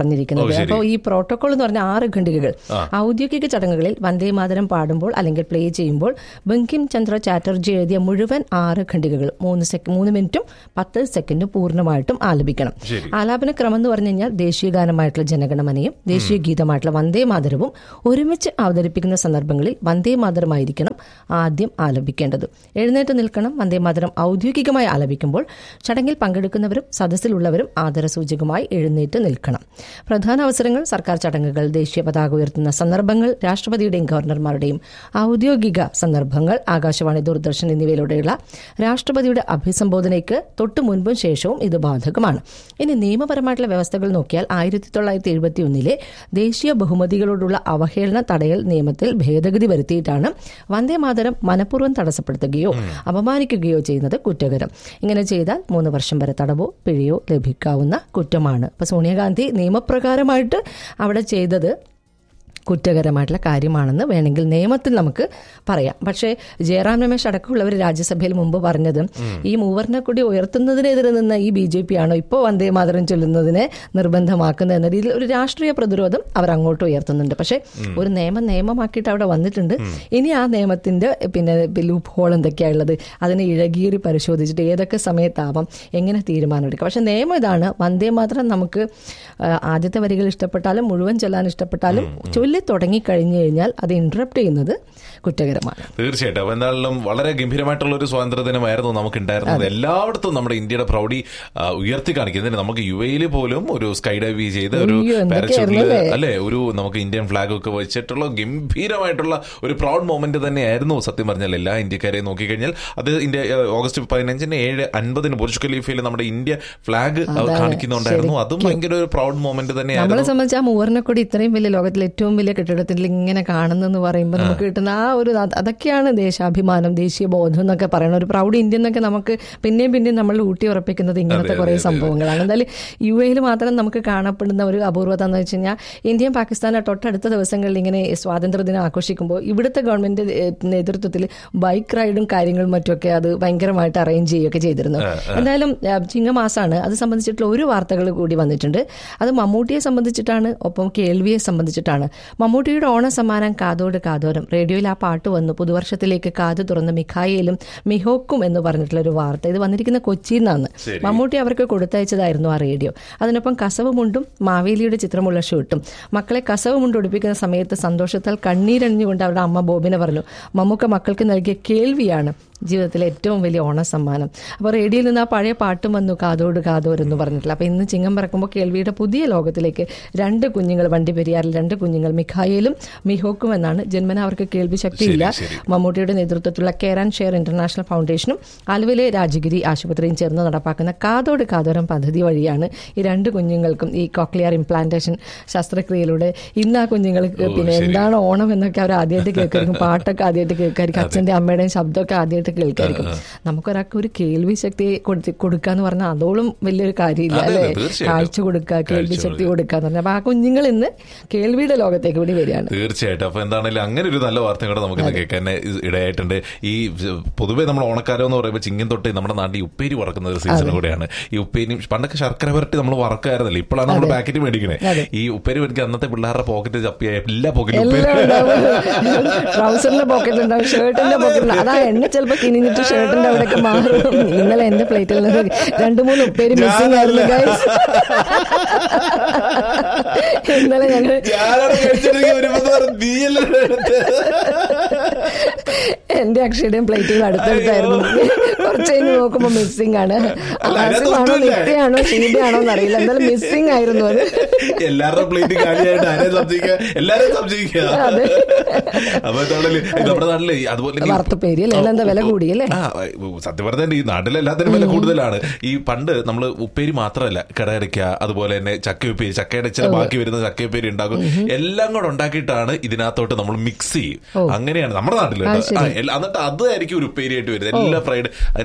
പറഞ്ഞിരിക്കുന്നത് ഓ, ശരി. അപ്പോൾ ഈ പ്രോട്ടോകോൾ എന്ന് പറഞ്ഞ ആറ് ഖണ്ഡികകൾ ഔദ്യോഗിക ചടങ്ങുകളിൽ വന്ദേ മാതരം പാടുമ്പോൾ അല്ലെങ്കിൽ പ്ലേ ചെയ്യുമ്പോൾ ബങ്കിം ചന്ദ്ര ചാറ്റർജി എഴുതിയ മുഴുവൻ ആറ് ഖണ്ഡികകൾ മൂന്ന് സെക്ക മൂന്ന് മിനിറ്റും പത്ത് സെക്കൻഡും പൂർണ്ണമായിട്ടും ആലപിക്കണം ശരി. ആലാപന ക്രമം എന്ന് പറഞ്ഞു കഴിഞ്ഞാൽ ദേശീയ ഗാനമായിട്ടുള്ള ജനഗണമനയും ദേശീയ ഗീതമായിട്ടുള്ള വന്ദേ മാതരവും ഒരുമിച്ച് അവതരിപ്പിക്കുന്ന സന്ദർഭങ്ങളിൽ വന്ദേ മാതരമായിരിക്കണം ആദ്യം ആലപിക്കേണ്ടത് എഴുന്നേറ്റ് നിൽക്കണം വന്ദേ മാതരം ഔദ്യോഗികമായി ആലപിക്കുമ്പോൾ ചടങ്ങിൽ പങ്കെടുക്കുന്നവരും സദസ്സിലുള്ളവരും ആദരസൂചകമായി എഴുന്നേറ്റ് നിൽക്കണം പ്രധാന അവസരങ്ങൾ സർക്കാർ ചടങ്ങുകൾ ദേശീയ പതാക ഉയർത്തുന്ന സന്ദർഭങ്ങൾ രാഷ്ട്രപതിയുടെയും ഗവർണർമാരുടെയും ഔദ്യോഗിക സന്ദർഭങ്ങൾ ആകാശവാണി ദൂരദർശൻ എന്നിവയിലൂടെയുള്ള രാഷ്ട്രപതിയുടെ അഭിസംബോധനയ്ക്ക് തൊട്ടു മുൻപും ശേഷവും ഇത് ബാധകമാണ് ഇനി നിയമപരമായിട്ടുള്ള വ്യവസ്ഥകൾ നോക്കിയാൽ ആയിരത്തി തൊള്ളായിരത്തി എഴുപത്തി ഒന്നിലെ ദേശീയ ബഹുമതികളോടുള്ള അവഹേളന തടയൽ നിയമത്തിൽ ഭേദഗതി വരുത്തിയിട്ടാണ് വന്ദേ മാതരം മനഃപൂർവ്വം തടസ്സപ്പെടുത്തുകയോ അപമാനിക്കുകയോ ചെയ്യുന്നത് കുറ്റകരം ഇങ്ങനെ ചെയ്താൽ മൂന്ന് വർഷം വരെ തടവോ പിഴയോ ലഭിക്കാവുന്ന കുറ്റമാണ് ഇപ്പൊ സോണിയാഗാന്ധി നിയമപ്രകാരമായിട്ട് അവിടെ ചെയ്തത് കുറ്റകരമായിട്ടുള്ള കാര്യമാണെന്ന് വേണമെങ്കിൽ നിയമത്തിൽ നമുക്ക് പറയാം പക്ഷേ ജയറാം രമേശ് അടക്കമുള്ളവർ രാജ്യസഭയിൽ മുമ്പ് പറഞ്ഞത് ഈ മൂവർണ്ണക്കൊടി ഉയർത്തുന്നതിനെതിരെ നിന്ന് ഈ ബി ജെ പി ആണോ ഇപ്പോൾ വന്ദേ മാതരം ചൊല്ലുന്നതിനെ നിർബന്ധമാക്കുന്നത് എന്ന രീതിയിൽ ഒരു രാഷ്ട്രീയ പ്രതിരോധം അവർ അങ്ങോട്ട് ഉയർത്തുന്നുണ്ട് പക്ഷേ ഒരു നിയമം നിയമമാക്കിയിട്ട് അവിടെ വന്നിട്ടുണ്ട് ഇനി ആ നിയമത്തിന്റെ പിന്നെ ലൂപ്പ് ഹോൾ എന്തൊക്കെയാണുള്ളത് അതിനെ ഇഴകീറി പരിശോധിച്ചിട്ട് ഏതൊക്കെ സമയത്താവാം എങ്ങനെ തീരുമാനമെടുക്കാം പക്ഷെ നിയമം ഇതാണ് വന്ദേ മാതരം നമുക്ക് ആ, ആദ്യത്തെ വരികൾ ഇഷ്ടപ്പെട്ടാലും മുഴുവൻ ചൊല്ലാൻ ഇഷ്ടപ്പെട്ടാലും ചൊല്ലി തുടങ്ങിക്കഴിഞ്ഞു കഴിഞ്ഞാൽ അത് ഇന്ററപ്റ്റ് ചെയ്യുന്നത് കുറ്റകരമാണ് തീർച്ചയായിട്ടും അപ്പൊ എന്തായാലും വളരെ ഗംഭീരമായിട്ടുള്ള ഒരു സ്വാതന്ത്ര്യ ദിനമായിരുന്നു നമുക്ക് ഉണ്ടായിരുന്നത് എല്ലായിടത്തും നമ്മുടെ ഇന്ത്യയുടെ പ്രൗഢി ആ, ഉയർത്തി കാണിക്കുന്നതിന് നമുക്ക് യു എയിൽ പോലും ഒരു സ്കൈ ഡൈവ് ചെയ്ത് ഒരു അയ്യോ, എന്തൊക്കെയായിരുന്നു പാരച്യൂട്ടില് അല്ലേ? അല്ലെ ഒരു നമുക്ക് ഇന്ത്യൻ ഫ്ലാഗ് ഒക്കെ വെച്ചിട്ടുള്ള ഗംഭീരമായിട്ടുള്ള ഒരു പ്രൗഡ് മൊമെന്റ് തന്നെയായിരുന്നു സത്യം പറഞ്ഞാൽ എല്ലാ ഇന്ത്യക്കാരെയും നോക്കിക്കഴിഞ്ഞാൽ അത് ഇന്ത്യ ആ, ഓഗസ്റ്റ് പതിനഞ്ചിന് ഏഴ് അൻപതിന് ബുർജ് ഖലീഫയിൽ നമ്മുടെ ഇന്ത്യ ഫ്ലാഗ് കാണിക്കുന്നുണ്ടായിരുന്നു അതും ഭയങ്കര ഒരു പ്രൗഡ് മൊമെന്റ് നമ്മളെ തന്നെയായിരുന്നു സംബന്ധിച്ച് ആ മൂവർണ്ണക്കൊടി ഇത്രയും വലിയ ലോകത്തിലെ ഏറ്റവും വലിയ കെട്ടിടത്തിൽ ഇങ്ങനെ കാണുന്നെന്ന് പറയുമ്പോൾ നമുക്ക് കിട്ടുന്ന ആ ഒരു അത് അതൊക്കെയാണ് ദേശാഭിമാനം ദേശീയ ബോധം എന്നൊക്കെ പറയുന്ന ഒരു പ്രൗഡ് ഇന്ത്യ എന്നൊക്കെ നമുക്ക് പിന്നെയും പിന്നെയും നമ്മൾ ഊട്ടി ഉറപ്പിക്കുന്നത് ഇങ്ങനത്തെ കുറേ സംഭവങ്ങളാണ് എന്തായാലും യു എയിൽ മാത്രം നമുക്ക് കാണപ്പെടുന്ന ഒരു അപൂർവത എന്ന് വെച്ച് കഴിഞ്ഞാൽ ഇന്ത്യയും പാകിസ്ഥാനും തൊട്ടടുത്ത ദിവസങ്ങളിൽ ഇങ്ങനെ സ്വാതന്ത്ര്യദിനം ആഘോഷിക്കുമ്പോൾ ഇവിടുത്തെ ഗവൺമെന്റ് നേതൃത്വത്തിൽ ബൈക്ക് റൈഡും കാര്യങ്ങളും മറ്റുമൊക്കെ അത് ഭയങ്കരമായിട്ട് അറേഞ്ച് ചെയ്യുകയൊക്കെ ചെയ്തിരുന്നു എന്തായാലും ആ, ചിങ്ങമാസമാണ് അത് സംബന്ധിച്ചിട്ടുള്ള ഒരു വാർത്തകൾ കൂടി വന്നിട്ടുണ്ട് അത് മമ്മൂട്ടിയെ സംബന്ധിച്ചിട്ടാണ് ഒപ്പം കേൾവിയെ സംബന്ധിച്ചിട്ടാണ് മമ്മൂട്ടിയുടെ ഓണ സമ്മാനം കാതോട് കാതോരം റേഡിയോയിൽ ആ പാട്ട് വന്നു പുതുവർഷത്തിലേക്ക് കാത് തുറന്ന് മിഖായിലും മിഹോക്കും എന്ന് പറഞ്ഞിട്ടുള്ള ഒരു വാർത്ത ഇത് വന്നിരിക്കുന്ന കൊച്ചിയിൽ നിന്നാണ് ശരി. മമ്മൂട്ടി അവർക്ക് കൊടുത്തയച്ചതായിരുന്നു ആ റേഡിയോ അതിനൊപ്പം കസവ് മുണ്ടും മാവേലിയുടെ ചിത്രമുള്ള ഷൂട്ടും മക്കളെ കസവ് മുണ്ട് ഉടുപ്പിക്കുന്ന സമയത്ത് സന്തോഷത്താൽ കണ്ണീരണിഞ്ഞുകൊണ്ട് അവരുടെ അമ്മ ബോബിനെ പറഞ്ഞു മമ്മൂക്ക മക്കൾക്ക് നൽകിയ കേൾവിയാണ് ജീവിതത്തിലെ ഏറ്റവും വലിയ ഓണ സമ്മാനം അപ്പോൾ റേഡിയോയിൽ നിന്ന് ആ പഴയ പാട്ടും വന്നു കാതോട് കാതോർ എന്ന് പറഞ്ഞിട്ടില്ല അപ്പോൾ ഇന്ന് ചിങ്ങം പറക്കുമ്പോൾ കേൾവിയുടെ പുതിയ ലോകത്തിലേക്ക് രണ്ട് കുഞ്ഞുങ്ങൾ വണ്ടി പെരിയാറിൽ രണ്ട് കുഞ്ഞുങ്ങൾ മിഖായേലും മിഹോക്കും എന്നാണ് ജന്മന അവർക്ക് കേൾവി ശക്തിയില്ല ശരി. മമ്മൂട്ടിയുടെ നേതൃത്വത്തിലുള്ള കെയർ ആൻഡ് ഷെയർ ഇന്റർനാഷണൽ ഫൗണ്ടേഷനും ആലുവയിലെ രാജഗിരി ആശുപത്രിയും ചേർന്ന് നടപ്പാക്കുന്ന കാതോട് കാതോരം പദ്ധതി വഴിയാണ് ഈ രണ്ട് കുഞ്ഞുങ്ങൾക്കും ഈ കോക്ലിയർ ഇംപ്ലാന്റേഷൻ ശസ്ത്രക്രിയയിലൂടെ ഇന്ന് ആ കുഞ്ഞുങ്ങൾക്ക് പിന്നെ ശരി. എന്താണ് ഓണം എന്നൊക്കെ അവർ ആദ്യമായിട്ട് കേൾക്കായിരിക്കും പാട്ടൊക്കെ ആദ്യമായിട്ട് കേൾക്കായിരിക്കും അച്ഛന്റെ അമ്മയുടെയും ശബ്ദമൊക്കെ ആദ്യമായിട്ട് കേൾക്കായിരിക്കും നമുക്കൊരാൾക്ക് ഒരു കേൾവി ശക്തി കൊടുത്ത് കൊടുക്കാന്ന് പറഞ്ഞാൽ അതോളം വലിയൊരു കാര്യമില്ല അതെ, അല്ലേ അതെ, തീർച്ചയായിട്ടും. കാഴ്ച കൊടുക്കുക കേൾവി കാഴ്ച ശക്തി കൊടുക്കുക എന്ന് പറഞ്ഞാൽ അപ്പൊ ആ കുഞ്ഞുങ്ങൾ ഇന്ന് കേൾവിയുടെ ലോകത്തേക്ക് കൂടി വരികയാണ് തീർച്ചയായിട്ടും അപ്പൊ എന്താണെങ്കിലും അങ്ങനെ ഒരു നല്ല വാർത്ത കൂടെ നമുക്ക് ഇന്ന് കേൾക്കാൻ ഇടയായിട്ടുണ്ട് ഈ പൊതുവെ നമ്മൾ ഓണക്കാലം എന്ന് പറയുമ്പോൾ ചിങ്ങം തൊട്ട് നമ്മുടെ നാട്ടിൽ ഈ ഉപ്പേരി വറക്കുന്ന ഒരു സീസൺ കൂടെയാണ് ഈ ഉപ്പേരി പണ്ടൊക്കെ ശർക്കര പുരട്ടി നമ്മൾ വറക്കായിരുന്നല്ലോ ഇപ്പോഴാണ് നമ്മൾ പാക്കറ്റ് മേടിക്കണേ അതെ. ഈ ഉപ്പേരി മേടിക്കുക അന്നത്തെ പിള്ളേരുടെ പോക്കറ്റ് ചപ്പിയായ എല്ലാ പോക്കറ്റും എല്ലാം ഉപ്പേരി ഉണ്ടാവും ട്രൗസറിന്റെ പോക്കറ്റിൽ ഉണ്ടാവും ഷർട്ടിന്റെ പോക്കറ്റിൽ അതാ എണ്ണ ചിലപ്പോ കിനിഞ്ഞിട്ട് ഷർട്ടിന്റെ അവിടെയൊക്കെ മാറും ഇന്നലെ എന്റെ പ്ലേറ്റിൽ നിന്ന് രണ്ടു മൂന്ന് ഉപ്പേരി മിസ്സിംഗ് ആയിരുന്നു ഗൈസ് ഇന്നലെ ഞങ്ങൾ ഞാനാണ് മേടിച്ചിട്ടുണ്ടെങ്കിൽ വരുമ്പോ പറഞ്ഞു, "നീയല്ലേ എടുത്തത്?" എന്റെ അക്ഷയുടെയും പ്ലേറ്റുകൾ അടുത്തടുത്തായിരുന്നു കുറച്ച് കഴിഞ്ഞ് നോക്കുമ്പോ മിസ്സിംഗ് ആണ് അല്ല, അതിനകത്ത് ആസിഫാണോ ഒന്നുമില്ല. നിത്യയാണോ ഷീബയാണോ എന്നറിയില്ല എന്തായാലും മിസ്സിംഗ് ആയിരുന്നു അത് എല്ലാവരുടെ പ്ലേറ്റ് കാലിയായിട്ട് ആരെയും സംശയിക്കുക എല്ലാരെയും സംശയിക്കുക അതെ. അപ്പൊ എന്താണല്ലേ നമ്മുടെ നാട്ടില് ഈ അതുപോലെ ഈ- വറുത്തുപ്പേരി അല്ലേ? അതിനെന്താ വില കൂടിയല്ലേ? ആ സത്യം പറഞ്ഞാൽ ഈ നാട്ടിൽ എല്ലാത്തിനും വില കൂടുതലാണ് ഈ പണ്ട് നമ്മൾ ഉപ്പേരി മാത്രമല്ല കടയടയ്ക്ക അതുപോലെ തന്നെ ചക്ക ഉപ്പേരി ചക്കയുടെ ചില ബാക്കി വരുന്ന ചക്ക ഉപ്പേരി ഉണ്ടാക്കും എല്ലാം കൂടെ ഉണ്ടാക്കിയിട്ടാണ് ഇതിനകത്തോട്ട് നമ്മൾ മിക്സ് ചെയ്യും അങ്ങനെയാണ് നമ്മുടെ നാട്ടിൽ അത് ശരി. എന്നിട്ട് അതായിരിക്കും ഒരു ഉപ്പേരിയായിട്ട് വരുന്നത് എല്ലാ ഫ്രൈഡ് അതിനകത്ത്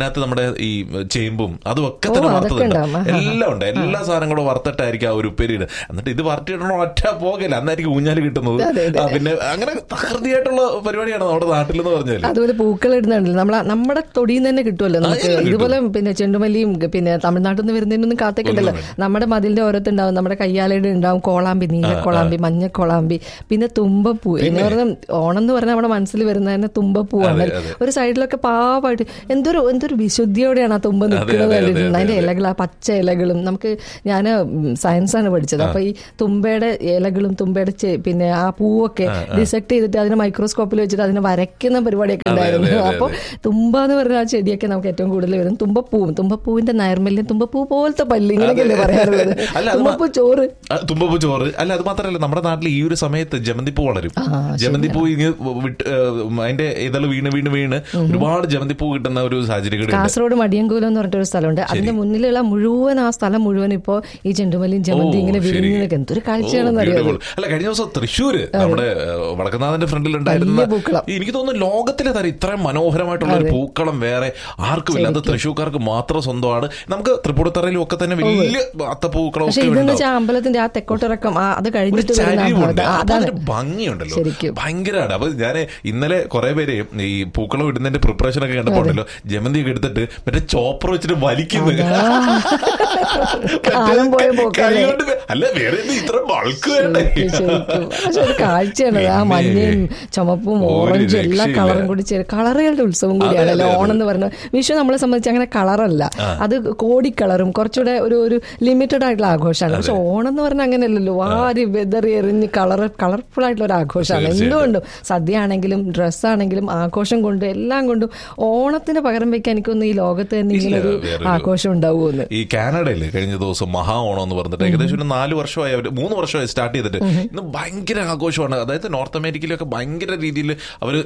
അതിനകത്ത് നമ്മുടെ ഈ ചേമ്പും അതും ഒക്കെ ഓ, തന്നെ അതൊക്കെ വറുത്തതുണ്ട് ഉണ്ടാവും. ആഹാ. എല്ലാം ഉണ്ട് എല്ലാ സാധനങ്ങളും വറുത്തിട്ടായിരിക്കും ആ ഒരു ഉപ്പേരിയുടെ എന്നിട്ട് ഇത് വറുത്തിടണോ ഒറ്റ പോകല അന്നായിരിക്കും ഊഞ്ഞാല് കിട്ടുന്നത് ആ, പിന്നെ അങ്ങനെ തകൃതിയായിട്ടുള്ള പരിപാടിയാണ് നമ്മുടെ നാട്ടിലെന്ന് പറഞ്ഞാല് അതുപോലെ പൂക്കൾ ഇടുന്നുണ്ടല്ലോ നമ്മളെ നമ്മുടെ തൊടിയിൽ നിന്ന് തന്നെ കിട്ടുമല്ലോ നമുക്ക് ആ, കിട്ടും. ഇതുപോലെ പിന്നെ ചെണ്ടുമല്ലിയും പിന്നെ തമിഴ്നാട്ടിൽ നിന്ന് വരുന്നതിനൊന്നും കാത്തേക്കുണ്ടല്ലോ നമ്മുടെ മതിലിന്റെ ഓരോത്തുണ്ടാവും നമ്മുടെ കയ്യാലയുടെ ഉണ്ടാവും കോളാമ്പി നീല കോളാമ്പി മഞ്ഞ കോളാമ്പി പിന്നെ തുമ്പപ്പൂ എന്ന് പറഞ്ഞാൽ ഓണം എന്ന് പറഞ്ഞാൽ നമ്മുടെ മനസ്സിൽ വരുന്ന തന്നെ തുമ്പപ്പൂവാണ് അതെ, അതെ. ഒരു സൈഡിലൊക്കെ പാവമായിട്ട് എന്തൊരു എന്തൊരു വിശുദ്ധിയോടെയാണ് ആ തുമ്പ നിൽക്കുന്നത് അതെ, അതെ, കണ്ടിട്ടുണ്ട് അതിന്റെ അതെ. ഇലകൾ ആ പച്ച ഇലകളും നമുക്ക് ഞാൻ സയൻസ് ആണ് പഠിച്ചത് അപ്പൊ ഈ തുമ്പയുടെ ഇലകളും തുമ്പയുടെ ചെ- പിന്നെ ആ പൂവൊക്കെ ഡിസെക്ട് ചെയ്തിട്ട് അതിനെ മൈക്രോസ്കോപ്പിൽ വെച്ചിട്ട് അതിനെ വരയ്ക്കുന്ന പരിപാടിയൊക്കെ അതെ, ഉണ്ടായിരുന്നു അതെ, അപ്പൊ തുമ്പ എന്ന് പറഞ്ഞ ആ ചെടിയൊക്കെ നമുക്ക് ഏറ്റവും കൂടുതൽ വരും തുമ്പപ്പൂവും തുമ്പപ്പൂവിന്റെ നൈർമല്യം തുമ്പപ്പൂ പോലത്തെ പല്ല് ഇങ്ങനെയൊക്കെയല്ലേ പറയാറുള്ളത് അല്ല, അത് തുമ്പപ്പൂ ചോറ് ആ, തുമ്പപ്പൂ ചോറ് അല്ല അത് മാത്രമല്ല നമ്മുടെ നാട്ടിൽ ഈ ഒരു സമയത്ത് ജമന്തിപ്പൂ വളരും ആ, ജമന്തിപ്പൂ ഇങ്ങനെ വിട്ട് ഏഹ്, അതിന്റെ ഇതള് വീണ് വീണ് വീണ് ഒരുപാട് ജമന്തിപ്പൂ കിട്ടുന്ന ഒരു സാഹചര്യം കൂടി ഉണ്ട് കാസർഗോഡ് മടിയൻകൂലം എന്ന് പറഞ്ഞിട്ടൊരു സ്ഥലമുണ്ട് അതിന്റെ മുന്നിലുള്ള മുഴുവൻ ആ സ്ഥലം മുഴുവൻ ഇപ്പോ ഈ ചെണ്ടുമല്ലിയും ജമന്തി ഓ, ഇങ്ങനെ ശരി. വിരിഞ്ഞു നിൽക്കുക എന്തൊരു കാഴ്ചയാണെന്ന് ഓ, അറിയാം beautiful. അല്ല കഴിഞ്ഞ ദിവസം തൃശ്ശൂര് നമ്മുടെ ഏഹ്, വടക്കുന്നാഥന്റെ ഫ്രണ്ടിൽ ഉണ്ടായിരുന്ന വലിയ പൂക്കളം. എനിക്ക് തോന്നുന്നു ലോകത്തിലെ തരം ഇത്രയും മനോഹരമായിട്ടുള്ള ഒരു പൂക്കളം വേറെ ആർക്കും ഇല്ല അത് തൃശ്ശൂർക്കാർക്ക് മാത്രം സ്വന്തമാണ് നമുക്ക് തൃപ്പൂണിത്തറയിലും ഒക്കെ തന്നെ വലിയ അത്തപ്പൂക്കളം പക്ഷെ ഒക്കെ ഇതെന്ന് ഉണ്ടാവും വെച്ചാൽ അമ്പലത്തിന്റെ ആ തെക്കോട്ടിറക്കം ആ അത് ഒരു കഴിഞ്ഞിട്ട് വരുന്ന ആ ചരിവുണ്ട് ഭാഗത്ത്. ആ, അപ്പൊ അതാണ് അതൊരു ഭംഗിയുണ്ടല്ലോ ശരിക്കും. ഭയങ്കരമാണ് അപ്പൊ ഞാൻ ഇന്നലെ കുറെ പേര് ഈ പൂക്കളം ഇടുന്നതിന്റെ പ്രിപ്പറേഷൻ ഒക്കെ കണ്ടപ്പോണ്ടല്ലോ ജമന്തി ഒക്കെ എടുത്തിട്ട് മറ്റേ ചോപ്പർ വെച്ചിട്ട് വലിക്കുന്നു കാലം പോയ പോക്കല്ലേ? കൈകൊണ്ട് വേ- അല്ല വേറെ എന്ത് ഇത്ര ബൾക്ക് വേണ്ടേ ശരിക്കും, ശരിക്കും. പക്ഷെ ഒരു കാഴ്ചയാണ് ആ പിന്നെ. മഞ്ഞയും ചുമപ്പും ഒരു ഓറഞ്ചും എല്ലാ രക്ഷയില്ല. കളറും കൂടി ചേരും കളറുകളുടെ ഉത്സവം അതെ, കൂടിയാണല്ലോ അതെ, അതെ. ഓണം എന്ന് പറയുന്നത് വിഷു നമ്മളെ സംബന്ധിച്ച് അങ്ങനെ കളറല്ല അത് കോടിക്കളറും കുറച്ചുകൂടെ ഒരു ഒരു ലിമിറ്റഡ് ആയിട്ടുള്ള ആഘോഷമാണ് പക്ഷെ ഓണം എന്ന് പറഞ്ഞാൽ അങ്ങനെയല്ലല്ലോ വാരി വെതറി എറിഞ്ഞ് കളർ കളർഫുൾ ആയിട്ടുള്ള ഒരു ആഘോഷമാണ് തീർച്ചയായിട്ടും. എന്തുകൊണ്ടും സദ്യ ആണെങ്കിലും ഡ്രസ്സാണെങ്കിലും ആഘോഷം കൊണ്ട് എല്ലാം കൊണ്ടും ഓണത്തിന് പകരം വെക്കാൻ എനിക്കൊന്ന് ഈ ലോകത്ത് തന്നെ ഇങ്ങനെ ഒരു ഇല്ല, വേറൊരു- ആഘോഷം ഉണ്ടാവുമെന്ന് ഈ കാനഡയിൽ കഴിഞ്ഞ ദിവസം മഹാ ഓണം എന്ന് പറഞ്ഞിട്ട് ഏകദേശം ഒരു നാല് വർഷമായി അവർ മൂന്ന് വർഷമായി സ്റ്റാർട്ട് ചെയ്തിട്ട് ഇന്ന് ഭയങ്കര ആഘോഷമാണ് അതായത് നോർത്ത് അമേരിക്കയിലൊക്കെ ഭയങ്കര രീതിയിൽ അവർ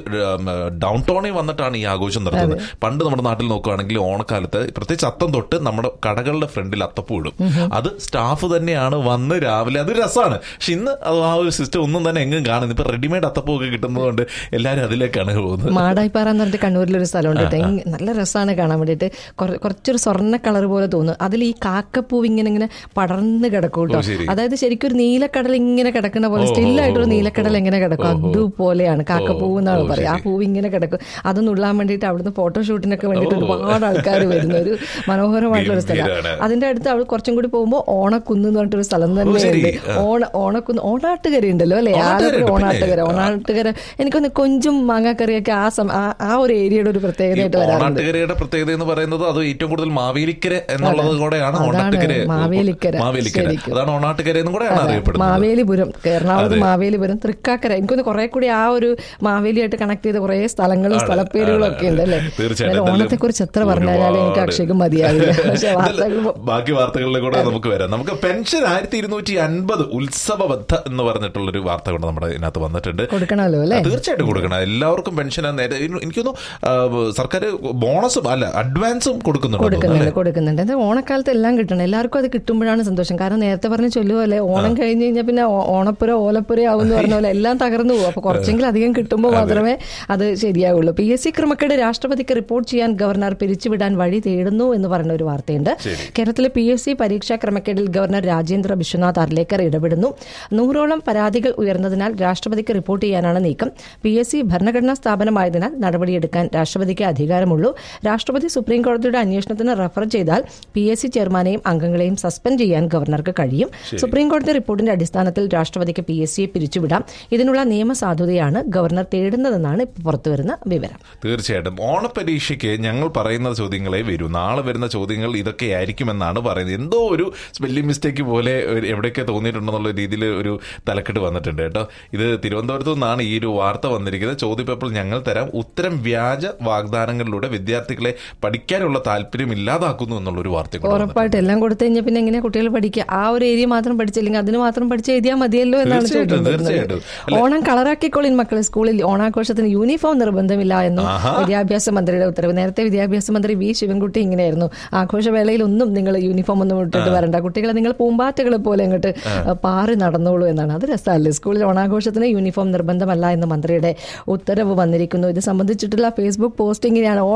ഡൗൺ ടൗണിൽ വന്നിട്ടാണ് ഈ ആഘോഷം നടത്തുന്നത് പണ്ട് നമ്മുടെ നാട്ടിൽ നോക്കുകയാണെങ്കിൽ ഓണക്കാലത്ത് പ്രത്യേകിച്ച് അത്തം തൊട്ട് നമ്മുടെ കടകളുടെ ഫ്രണ്ടിൽ അത്തപ്പൂ ഇടും അത് സ്റ്റാഫ് തന്നെയാണ് വന്ന് രാവിലെ അത് രസമാണ് പക്ഷെ ഇന്ന് അത് ആ ഒരു സിസ്റ്റം ഒന്നും തന്നെ എങ്ങും കാണുന്നു ഇപ്പൊ റെഡിമെയ്ഡ് അത്തപ്പൂ ഒക്കെ കിട്ടുന്നതുകൊണ്ട് എല്ലാവരും അതിലേക്കാണ് പോകുന്നത് മാടായിപ്പാറ എന്ന് പറഞ്ഞിട്ട് കണ്ണൂരിലൊരു സ്ഥലമുണ്ട് കേട്ടോ. ഇങ് നല്ല രസമാണ് കാണാൻ വേണ്ടിയിട്ട് കുറ- കുറച്ചൊരു സ്വർണ്ണ കളർ പോലെ തോന്നും അതിൽ ഈ കാക്കപ്പൂവ് ഇങ്ങനെ ഇങ്ങനെ പടർന്ന് കിടക്കും കേട്ടോ ഓ, ശരി. അതായത് ശരിക്കും ഒരു നീലക്കടൽ ഇങ്ങനെ കിടക്കുന്ന പോലെ സ്റ്റില്ലായിട്ടൊരു നീലക്കടൽ എങ്ങനെ കിടക്കും അതുപോലെയാണ് കാക്കപ്പൂവ് എന്നാണ് ഓ, പറയുക ആ ശരി. പൂവ് ഇങ്ങനെ കിടക്കും അത് നുള്ളാൻ വേണ്ടിയിട്ട് അവിടുന്ന് ഫോട്ടോഷൂട്ടിനൊക്കെ വേണ്ടിയിട്ട് ഒരുപാട് ആൾക്കാർ വരുന്ന ഒരു മനോഹരമായിട്ടുള്ള ഒരു സ്ഥലം ഗംഭീരാണ്. അതിന്റെ അടുത്ത് അവിടെ കുറച്ചും കൂടി പോകുമ്പോൾ ഓണക്കുന്ന് എന്ന് പറഞ്ഞിട്ടൊരു സ്ഥലം ശരി. തന്നെയുണ്ട് ഓണ ഓണക്കുന്ന് ഓണാട്ടുകര ഉണ്ടല്ലോ അല്ലെ ഓണാട്ടുകര ആലപ്പുഴ ഉണ്ട്, ഓണാട്ടുകര പിന്നെ. ഓണാട്ടുകര എനിക്കൊന്ന് കൊഞ്ചും മാങ്ങാക്കറിയൊക്കെ ആ സം- ആ- ആ ഒരു ഏരിയയുടെ ഒരു ഈ പ്രത്യേകതയായിട്ട് വരാറുണ്ട് ഓണാട്ടുകരയുടെ പ്രത്യേകത എന്ന് പറയുന്നത് അത് ഏറ്റവും കൂടുതൽ മാവേലിക്കര എന്നുള്ളത് കൂടെയാണ് അതാണ് ഓണാട്ടുകര മാവേലിക്കര. മാവേലിക്കര ശരിക്കും. അതാണ് ഓണാട്ടുകര എന്നും കൂടെയാണ് അറിയപ്പെടുന്നത് മാവേലിപുരം എറണാകുളത്ത് അതെ. മാവേലിപുരം തൃക്കാക്കര എനിക്കൊന്ന് കുറെ കൂടി ആ ഒരു മാവേലിയായിട്ട് കണക്ട് ചെയ്ത കുറെ സ്ഥലങ്ങളും ആണ്, സ്ഥലപ്പേരുകളും ഒക്കെ ഉണ്ട് അല്ലേ തീർച്ചയായിട്ടും ഓണത്തെ കുറിച്ച് എത്ര പറഞ്ഞാലും എനിക്ക് അക്ഷയ്ക്ക് മതിയാവില്ല പക്ഷെ വാർത്തകൾ എന്തായാലും ബാക്കി വാർത്തകളിലെ കൂടെ നമുക്ക് വരാം നമുക്ക് പെൻഷൻ ആയിരത്തി ഇരുന്നൂറ്റി അൻപത് ഉത്സവബദ്ധ എന്ന് പറഞ്ഞിട്ടുള്ള ഒരു വാർത്ത കൊണ്ട് നമ്മുടെ ഇതിനകത്ത് വന്നിട്ടുണ്ട് കൊടുക്കണമല്ലോ അല്ലേ ആ, തീർച്ചയായിട്ടും കൊടുക്കണം എല്ലാവർക്കും പെൻഷൻ എനിക്കൊന്നു സർക്കാർ ബോണസും അല്ല അഡ്വാൻസും കൊടുക്കുന്നുണ്ട് കൊടുക്കുന്നുണ്ട് കൊടുക്കുന്നുണ്ട് അത് ഓണക്കാലത്ത് എല്ലാം കിട്ടണം എല്ലാവർക്കും അത് കിട്ടുമ്പോഴാണ് സന്തോഷം കാരണം നേരത്തെ പറഞ്ഞ ചൊല്ലുപോലെ ഓണം കഴിഞ്ഞ് കഴിഞ്ഞാൽ പിന്നെ ഓ- ഓണപ്പുര ഓലപ്പുര ആവും എന്ന് പറഞ്ഞ പോലെ എല്ലാം തകർന്നു പോകും അപ്പൊ കുറച്ചെങ്കിലും അധികം കിട്ടുമ്പോൾ മാത്രമേ അത് ശരിയാവുള്ളൂ പി എസ് സി ക്രമക്കേട് രാഷ്ട്രപതിക്ക് റിപ്പോർട്ട് ചെയ്യാൻ ഗവർണർ പിരിച്ചുവിടാൻ വഴി തേടുന്നു എന്ന് പറഞ്ഞ ഒരു വാർത്തയുണ്ട് കേരളത്തിലെ പി എസ് സി പരീക്ഷാ ക്രമക്കേടിൽ ഗവർണർ രാജേന്ദ്ര വിശ്വനാഥ് അർലേക്കർ ഇടപെടുന്നു നൂറോളം പരാതികൾ ഉയർന്നതിനാൽ രാഷ്ട്രപതിക്ക് റിപ്പോർട്ട് ചെയ്യാനാണ് നീക്കം പി എസ് സി ഭരണഘടനാ സ്ഥാപനമായതിനാൽ നടപടിയെടുക്കാൻ രാഷ്ട്രപതിക്ക് അധികാരമുള്ളൂ രാഷ്ട്രപതി സുപ്രീം കോടതിയുടെ അന്വേഷണത്തിന് റഫർ ചെയ്താൽ പി എസ് സി ചെയർമാനെയും അംഗങ്ങളെയും സസ്പെൻഡ് ചെയ്യാൻ ഗവർണർക്ക് കഴിയും സുപ്രീം കോടതി റിപ്പോർട്ടിന്റെ അടിസ്ഥാനത്തിൽ രാഷ്ട്രപതിക്ക് പി എസ് സിയെ പിരിച്ചുവിടാം ഇതിനുള്ള നിയമസാധുതയാണ് ഗവർണർ തേടുന്നതെന്നാണ് ഇപ്പോൾ പുറത്തുവരുന്ന വിവരം തീർച്ചയായിട്ടും ഓണപരീക്ഷയ്ക്ക് ഞങ്ങൾ പറയുന്ന ചോദ്യങ്ങളെ വരൂ നാളെ വരുന്ന ചോദ്യങ്ങൾ ഇതൊക്കെ ആയിരിക്കുമെന്നാണ് പറയുന്നത് എന്തോ ഒരു സ്പെല്ലിംഗ് മിസ്റ്റേക്ക് പോലെ ഒരു എവിടെയൊക്കെ തോന്നിയിട്ടുണ്ടെന്നുള്ള രീതിയിൽ ഒരു തലക്കെട്ട് വന്നിട്ടുണ്ട് കേട്ടോ ഇത് തിരുവനന്തപുരത്തു നിന്നാണ് ഈ ഒരു വാർത്ത വന്നിരിക്കുന്നത് ചോദ്യപേപ്പർ ഞങ്ങൾ തരാം ഉത്തരം വ്യാജ വാഗ്ദാനങ്ങളിലൂടെ വിദ്യാർത്ഥികളെ പഠിക്കാനുള്ള താല്പര്യം ഇല്ലാതാക്കുന്നു എന്നുള്ള ഒരു വാർത്ത കൂടെ വന്നിട്ടുണ്ട്. ഉറപ്പായിട്ട് എല്ലാം കൊടുത്തു കഴിഞ്ഞാൽ പിന്നെ എങ്ങനെ കുട്ടികൾ പഠിക്കുക ആ ഒരു ഏരിയ മാത്രം പഠിച്ചില്ലെങ്കിൽ അതിന് മാത്രം പഠിച്ച് എഴുതിയാൽ മതിയല്ലോ എന്നാണ് തീർച്ചയായിട്ടും, ചോദ്യം വരുന്നത്. തീർച്ചയായിട്ടും. ഓണം കളറാക്കിക്കോളിൻ മക്കളെ സ്കൂളിൽ ഓണാഘോഷത്തിന് യൂണിഫോം നിർബന്ധമില്ല എന്നും ആഹാ. വിദ്യാഭ്യാസ മന്ത്രിയുടെ ഉത്തരവ് നേരത്തെ വിദ്യാഭ്യാസ മന്ത്രി വി ശിവൻകുട്ടി ഇങ്ങനെയായിരുന്നു ആഘോഷവേളയിൽ ഒന്നും നിങ്ങൾ യൂണിഫോം ഒന്നും ഇട്ടിട്ട് വരണ്ട കുട്ടികളെ നിങ്ങൾ പൂമ്പാറ്റകളെ പോലെ അങ്ങോട്ട് പാറി നടന്നോളൂ എന്നാണ് അത് രസമല്ലേ സ്കൂളിൽ ഓണാഘോഷത്തിന് യൂണിഫോം നിർബന്ധമല്ല എന്ന് മന്ത്രിയുടെ ഉത്തരവ് വന്നിരിക്കുന്നു ഇത് സംബന്ധിച്ചിട്ടുള്ള ഫേസ്ബുക്ക് പോസ്റ്റ് ഇങ്ങനെയാണ് ഓണം കള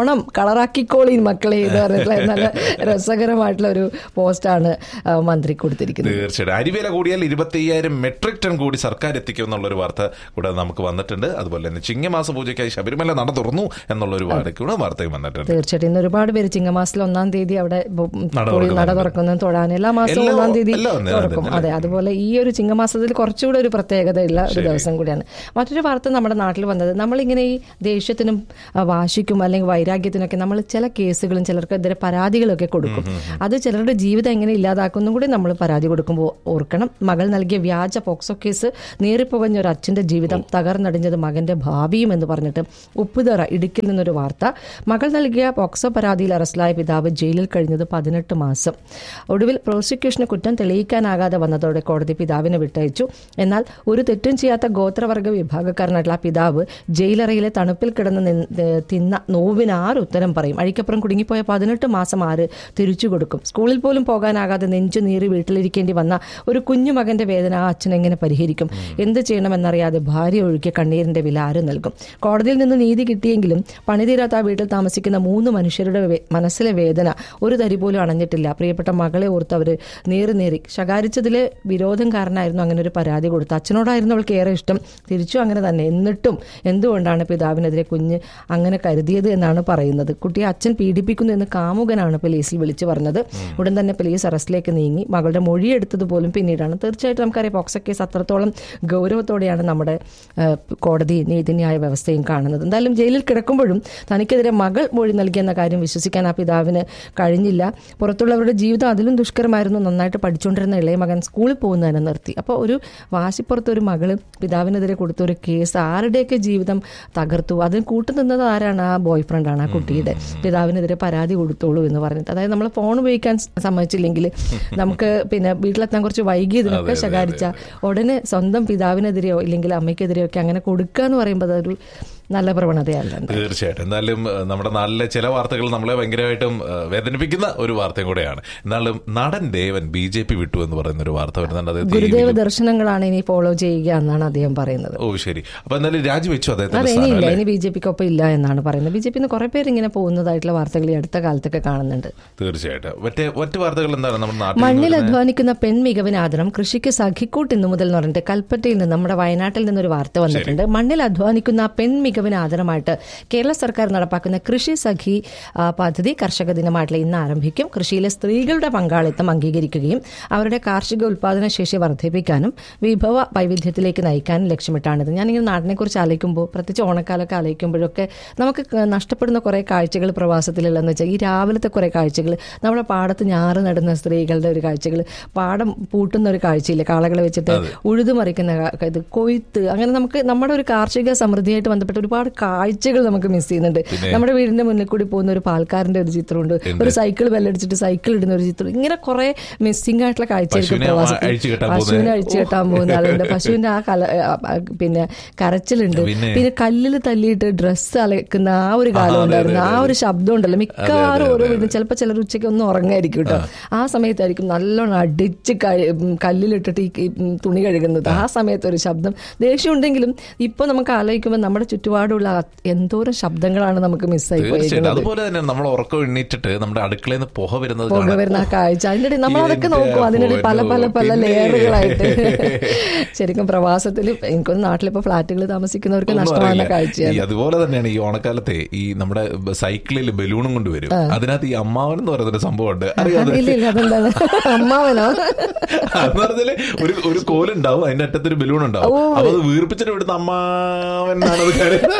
കളറാക്കിക്കോളീൻ മക്കളെ എന്ന് പറഞ്ഞിട്ടുള്ള നല്ല രസകരമായിട്ടുള്ള ഒരു പോസ്റ്റാണ് ആ, മന്ത്രി കൊടുത്തിരിക്കുന്നത് തീർച്ചയായിട്ടും അരിവില കൂടിയാൽ ഇരുപത്തി അയ്യായിരം മെട്രിക് ടൺ കൂടി സർക്കാർ എത്തിക്കും എന്നുള്ളൊരു വാർത്ത കൂടെ നമുക്ക് വന്നിട്ടുണ്ട് അതുപോലെ തന്നെ ചിങ്ങമാസ പൂജയ്ക്കായി ശബരിമല നട തുറന്നു എന്നുള്ളൊരു വാർത്ത കൂടെ വാർത്തയും വന്നിട്ടുണ്ട് തീർച്ചയായിട്ടും ഇന്ന് ഒരുപാട് പേര് ചിങ്ങമാസത്തിൽ ഒന്നാം തീയതി അവിടെ ബ- നട പോയി നട തുറക്കുന്നുണ്ട്. തുറക്കുന്നതും തൊഴാൻ എല്ലാ മാസവും എല്ലാ- ഒന്നാം തീയതി എല്ലാ ഒന്നാം തുറക്കും തീയതി അതെ അതുപോലെ ഈ ഒരു ചിങ്ങമാസത്തിൽ കുറച്ചുകൂടെ ഒരു പ്രത്യേകതയുള്ള ഒരു ദിവസം കൂടിയാണ് മറ്റൊരു വാർത്ത നമ്മുടെ നാട്ടിൽ വന്നത് നമ്മളിങ്ങനെ ഈ ദേഷ്യത്തിനും ആ, വാശിക്കും അല്ലെങ്കിൽ വൈരാഗ്യത്തിനൊക്കെ നമ്മൾ ചില കേസുകളും ചിലർക്കെതിരെ പരാതികളൊക്കെ കൊടുക്കും അത് ചിലരുടെ ജീവിതം എങ്ങനെ ഇല്ലാതാക്കുന്നു കൂടി നമ്മൾ പരാതി കൊടുക്കുമ്പോൾ ഓർക്കണം മകൾ നൽകിയ വ്യാജ പോക്സോ കേസ് നേറിപ്പുകഞ്ഞ ഒരു അച്ഛന്റെ ജീവിതം തകർന്നടിഞ്ഞത് മകന്റെ ഭാവിയും എന്ന് പറഞ്ഞിട്ട് ഉപ്പുതറ ഇടുക്കിൽ നിന്നൊരു വാർത്ത മകൾ നൽകിയ പോക്സോ പരാതിയിൽ അറസ്റ്റിലായ പിതാവ് ജയിലിൽ കഴിഞ്ഞത് പതിനെട്ട് മാസം ഒടുവിൽ പ്രോസിക്യൂഷന് കുറ്റം തെളിയിക്കാനാകാതെ വന്നതോടെ കോടതി പിതാവിനെ വിട്ടയച്ചു എന്നാൽ ഒരു തെറ്റും ചെയ്യാത്ത ഗോത്രവർഗ വിഭാഗക്കാരനായിട്ടുള്ള ആ പിതാവ് ജയിലറയിലെ തണുപ്പിൽ കിടന്ന് നിന്ന് ഏഹ് തിന്ന നോവിന് ആര് ഉത്തരം പറയും അഴിക്കപ്പുറം കുടുങ്ങിപ്പോയ പതിനെട്ട് മാസം ആര് തിരിച്ചു കൊടുക്കും സ്കൂളിൽ പോലും പോകാനാകാതെ നെഞ്ചു നീറി വീട്ടിലിരിക്കേണ്ടി വന്ന ഒരു കുഞ്ഞു മകന്റെ വേദന ആ അച്ഛൻ എങ്ങനെ പരിഹരിക്കും എന്ത് ചെയ്യണമെന്നറിയാതെ ഭാര്യ ഒഴുകിയ കണ്ണീരിന്റെ വില ആര് നൽകും കോടതിയിൽ നിന്ന് നീതി കിട്ടിയെങ്കിലും പണിതീരാത്ത ആ വീട്ടിൽ താമസിക്കുന്ന മൂന്ന് മനുഷ്യരുടെ വേ- മനസ്സിലെ വേദന ഒരു തരി പോലും അണഞ്ഞിട്ടില്ല പ്രിയപ്പെട്ട മകളെ ഓർത്ത് അവർ നേറി നേറി ശകാരിച്ചതിലെ വിരോധം കാരണമായിരുന്നു അങ്ങനെ ഒരു പരാതി കൊടുത്തത് അച്ഛനോടായിരുന്നു അവൾക്ക് ഏറെ ഇഷ്ടം തിരിച്ചു അങ്ങനെ തന്നെ എന്നിട്ടും എന്തുകൊണ്ടാണ് പിതാവിനെതിരെ കുഞ്ഞ് അങ്ങനെ കരുതിയത് എന്നാണ് പറയുന്നത് കുട്ടിയെ അച്ഛൻ പീഡിപ്പിക്കുന്നു എന്ന് കാമുകനാണ് പോലീസിൽ വിളിച്ചു പറഞ്ഞത് ഉടൻ തന്നെ പോലീസ് അറസ്റ്റിലേക്ക് നീങ്ങി മകളുടെ മൊഴിയെടുത്തത് പോലും പിന്നീടാണ് തീർച്ചയായിട്ടും നമുക്കറിയാം പോക്സോ കേസ് അത്രത്തോളം ഗൗരവത്തോടെയാണ് നമ്മുടെ ആ, കോടതി നീതിന്യായ വ്യവസ്ഥയും കാണുന്നത് എന്തായാലും ജയിലിൽ കിടക്കുമ്പോഴും തനിക്കെതിരെ മകൾ മൊഴി നൽകിയെന്ന കാര്യം വിശ്വസിക്കാൻ ആ പിതാവിന് കഴിഞ്ഞില്ല പുറത്തുള്ളവരുടെ ജീവിതം അതിലും ദുഷ്കരമായിരുന്നു നന്നായിട്ട് പഠിച്ചുകൊണ്ടിരുന്ന ഇളയ മകൻ സ്കൂളിൽ പോകുന്നതിനെ നിർത്തി അപ്പോൾ ഒരു വാശിപ്പുറത്ത് ഒരു മകള് പിതാവിനെതിരെ കൊടുത്ത ഒരു കേസ് ആരുടെയൊക്കെ ജീവിതം തകർത്തു അതിന് കൂട്ടുനിന്നത് ആരാണ് ആ ബോയ് ഫ്രണ്ടാണ് ആ കുട്ടിയുടെ പിതാവിനെതിരെ പരാതി കൊടുത്തോളൂ എന്ന് പറഞ്ഞിട്ട് അതായത് നമ്മൾ ഫോൺ ഉപയോഗിക്കാൻ സ- സമ്മതിച്ചില്ലെങ്കിൽ നമുക്ക് പിന്നെ വീട്ടിലെത്താൻ കുറച്ച് വൈകിയതിനൊക്കെ ശകാരിച്ച ഉടനെ സ്വന്തം പിതാവിനെതിരെയോ ഇല്ലെങ്കിൽ അമ്മയ്ക്കെതിരെയോ ഒക്കെ അങ്ങനെ കൊടുക്കുക എന്ന് പറയുമ്പോൾ അതൊരു നല്ല പ്രവണതയല്ല തീർച്ചയായിട്ടും എന്തായാലും ഏഹ്, നമ്മുടെ നാട്ടിലെ ചില വാർത്തകൾ നമ്മളെ ഭയങ്കരമായിട്ടും ഏഹ്, വേദനിപ്പിക്കുന്ന ഒരു വാർത്തയും കൂടെയാണ് എന്നാലും നടൻ ദേവൻ ബി ജെ പി വിട്ടു എന്ന് പറയുന്ന ഒരു വാർത്ത വരുന്നുണ്ട് അത് ഗുരുദേവ ദർശനങ്ങളാണ് ഇനി ഫോളോ ചെയ്യുക എന്നാണ് അദ്ദേഹം പറയുന്നത് ഓ ശരി അപ്പൊ എന്തായാലും രാജിവെച്ചു അതെ അദ്ദേഹത്തിന്റെ ഇനി സ്ഥാനം ഇല്ല അല്ലേ ഇനി ബി ജെ പിക്ക് ഒപ്പം ഇല്ല എന്നാണ് പറയുന്നത് ബി ജെ പിന്ന് കുറെ പേര് ഇങ്ങനെ പോകുന്നതായിട്ടുള്ള വാർത്തകൾ ഈ അടുത്ത കാലത്തൊക്കെ കാണുന്നുണ്ട് തീർച്ചയായിട്ടും മറ്റേ മറ്റു വാർത്തകൾ എന്താണ് നമ്മുടെ നാട്ടിൽ നിന്ന് മണ്ണിൽ വരുന്ന- അധ്വാനിക്കുന്ന പെൺ മികവിന് ആദരം കൃഷിക്ക് സഖിക്കൂട്ട് ഇന്നു മുതൽ എന്ന് പറഞ്ഞിട്ട് കൽപ്പറ്റയിൽ നിന്ന് നമ്മുടെ വയനാട്ടിൽ നിന്നൊരു വാർത്ത വന്നിട്ടുണ്ട് മണ്ണിൽ അധ്വാനിക്കുന്ന പെൺ മികവിന് ആദരമായിട്ട് കേരള സർക്കാർ നടപ്പാക്കുന്ന കൃഷി സഖി ആ, പദ്ധതി കർഷക ദിനമായിട്ടുള്ള ഇന്ന് ആരംഭിക്കും കൃഷിയിലെ സ്ത്രീകളുടെ പങ്കാളിത്തം അംഗീകരിക്കുകയും അവരുടെ കാർഷിക ഉൽപാദന ശേഷി വർദ്ധിപ്പിക്കാനും വിഭവ വൈവിധ്യത്തിലേക്ക് നയിക്കാനും ലക്ഷ്യമിട്ടാണിത് ഞാനിങ്ങനെ നാടിനെ കുറിച്ച് ആലോചിക്കുമ്പോൾ പ്രത്യേകിച്ച് ഓണക്കാലമൊക്കെ ആലോചിക്കുമ്പോഴൊക്കെ നമുക്ക് ക- നഷ്ടപ്പെടുന്ന കുറെ കാഴ്ചകൾ പ്രവാസത്തിലുള്ളതെന്ന് വെച്ചാൽ ഈ രാവിലത്തെ കുറെ കാഴ്ചകൾ നമ്മുടെ പാടത്ത് ഞാറ് നടുന്ന സ്ത്രീകളുടെ ഒരു കാഴ്ചകൾ പാടം പൂട്ടുന്ന ഒരു കാഴ്ചയില്ലേ കാളകളെ വെച്ചിട്ട് ഉഴുതുമറിക്കുന്ന കാ- ഇത് കൊയ്ത്ത് അങ്ങനെ നമുക്ക് നമ്മുടെ ഒരു കാർഷിക സമൃദ്ധിയായിട്ട് ബന്ധപ്പെട്ട ഒരുപാട് കാഴ്ചകൾ നമുക്ക് മിസ് ചെയ്യുന്നുണ്ട് നമ്മുടെ വീടിന്റെ മുന്നിൽ കൂടി പോകുന്ന ഒരു പാൽക്കാരന്റെ ഒരു ചിത്രമുണ്ട് ഒരു സൈക്കിൾ ബെല്ലടിച്ചിട്ട് സൈക്കിൾ ഇടുന്ന ഒരു ചിത്രം ഇങ്ങനെ കുറെ മിസ്സിംഗ് ആയിട്ടുള്ള കാഴ്ചയായിരിക്കും പശുവിനെ പ്രവാസത്തിൽ അഴിച്ചു കെട്ടാൻ പശുവിനെ പോകുന്നത്. അഴിച്ചു കെട്ടാൻ പോകുന്ന ആളുണ്ട് പശുവിന്റെ ആ കല ആ, ആ, പിന്നെ കരച്ചിലുണ്ട് പിന്നെ? പിന്നെ കല്ലിൽ തല്ലിയിട്ട് ഡ്രസ്സ് അലക്കുന്ന ആ ഒരു ആ, കാലം അതെ, ഉണ്ടായിരുന്നു അതെ, ആ അതെ. ഒരു ശബ്ദം ഉണ്ടല്ലോ മിക്കവാറും ഓരോ വീടും ചിലപ്പോൾ ചിലർ ഉച്ചയ്ക്ക് ഒന്ന് ഉറങ്ങായിരിക്കും കേട്ടോ ആ സമയത്തായിരിക്കും നല്ലോണം അടിച്ച് കഴി- ഉം, കല്ലിലിട്ടിട്ട് ഈ ഈ, ഉം, തുണി കഴുകുന്നത് ആ സമയത്ത് ഒരു ശബ്ദം ദേഷ്യം ഉണ്ടെങ്കിലും ഇപ്പൊ നമുക്ക് ആലോചിക്കുമ്പോൾ നമ്മുടെ ചുറ്റുപാടുള്ള ആ എന്തോരം ശബ്ദങ്ങളാണ് നമുക്ക് മിസ്സായി തീർച്ചയായിട്ടും പോയിരിക്കുന്നത് അതുപോലെ തന്നെ നമ്മൾ ഉറക്കം എണ്ണീറ്റിട്ട് നമ്മുടെ അടുക്കളയിൽ നിന്ന് പുക വരുന്നത് പുക കാണാം. വരുന്ന ആ കാഴ്ച അതിൻ്റെ ഇടയിൽ നമ്മൾ അതൊക്കെ ഇതിന്റെ നോക്കും അതിനിടെ പല പല പല പിന്നെ. ലെയറുകളായിട്ട് ശരിക്കും പ്രവാസത്തിൽ എനിക്കൊന്ന് നാട്ടിലിപ്പോ ഫ്ലാറ്റുകൾ താമസിക്കുന്നവർക്ക് ഒന്നും നഷ്ടமான അറിയില്ല. കാഴ്ചയാണ് ഈ അതുപോലെ തന്നെയാണ് ഈ ഓണക്കാലത്തെ ഈ നമ്മുടെ സൈക്കിളിൽ ബലൂണും കൊണ്ട് വരും അതിനകത്ത് ഈ അമ്മാവൻ എന്ന് പറയുന്ന ഒരു സംഭവമുണ്ട് അറിയാതെ ഇല്ല ഇല്ല അതെന്താണ് അമ്മാവനോ എന്ന് പറഞ്ഞാല് ഒരു ഒരു കോലുണ്ടാവും അതിന്റെ അറ്റത്തൊരു ബലൂൺ ഉണ്ടാവും അപ്പൊ അത് വീർപ്പിച്ചിട്ട് ഇവിടുന്ന് അമ്മാവൻ എന്നാണ് അത് കരുതുന്നത്.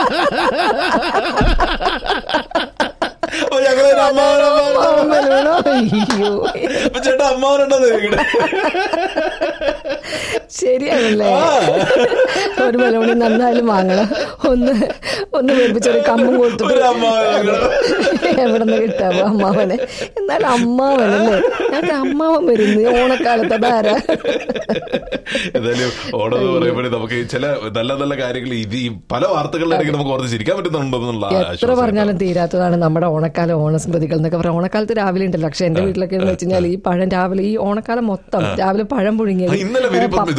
അപ്പൊ ഞങ്ങള് ഒരു അമ്മാവൻ അമ്മാവൻ അമ്മാവൻ ബലൂണോ? അയ്യോ അപ്പൊ ചേട്ടാ അമ്മാവനുണ്ടോ ഇവിടെ ശരിയാണല്ലേ ഒരു ബലൂണി നന്നായാലും വാങ്ങണം ഒന്ന് ഒന്ന് മേടിപ്പിച്ചൊരു കമ്പും ഒരു കൊടുത്തിട്ട് അമ്മാവൻ വാങ്ങണം. എവിടെ നിന്ന് കിട്ടാവോ അമ്മാവനെ എന്നാലും അമ്മാവനല്ലേ ഞാൻ അമ്മാവൻ വരുന്നു ഈ ഓണക്കാലത്ത് അതാരാ എന്തായാലും ഓണം എന്ന് പറയുമ്പോഴേ നമുക്ക് ചില നല്ല നല്ല കാര്യങ്ങൾ ഇത് ഈ പല വാർത്തകളുടെ ഇടയ്ക്ക് നമുക്ക് ഓർത്ത് ചിരിക്കാൻ പറ്റുന്നുണ്ടെന്നുള്ള എത്ര ആശ്വാസം പറഞ്ഞാലും തീരാത്തതാണ് നമ്മുടെ ഓണക്കാലം ഓണസ്മൃതികൾ എന്നൊക്കെ പറയാം ഓണക്കാലത്ത് രാവിലെ ഉണ്ടല്ലോ പക്ഷെ എന്റെ വീട്ടിലൊക്കെ എന്ന് വെച്ച് കഴിഞ്ഞാൽ ഈ പഴം രാവിലെ ഈ ഓണക്കാലം മൊത്തം രാവിലെ പഴം ആ, പുഴുങ്ങിയത് ഇന്നലെ വരെ ഇപ്പം ഇത്